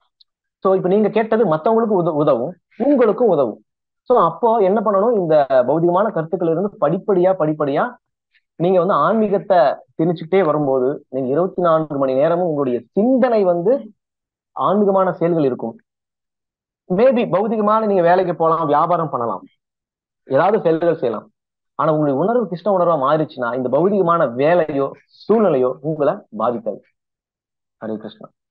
சோ இப்ப நீங்க கேட்டது மத்தவங்களுக்கு உத உதவும் உங்களுக்கும் உதவும் சோ அப்போ என்ன பண்ணணும் இந்த பௌதிகமான கருத்துக்கள் இருந்து படிப்படியா படிப்படியா நீங்க வந்து ஆன்மீகத்தை திணிச்சுட்டே வரும்போது நீங்க இருபத்தி நான்கு மணி நேரமும் உங்களுடைய சிந்தனை வந்து ஆன்மீகமான செயல்கள் இருக்கும் மேபி பௌதிகமான நீங்க வேலைக்கு போகலாம் வியாபாரம் பண்ணலாம் ஏதாவது செயல்கள் செய்யலாம் ஆனா உங்களுடைய உணர்வு கிருஷ்ண உணர்வா மாறிச்சுன்னா இந்த பௌதிகமான வேலையோ சூழ்நிலையோ உங்களை பாதிக்காது ஹரே கிருஷ்ணா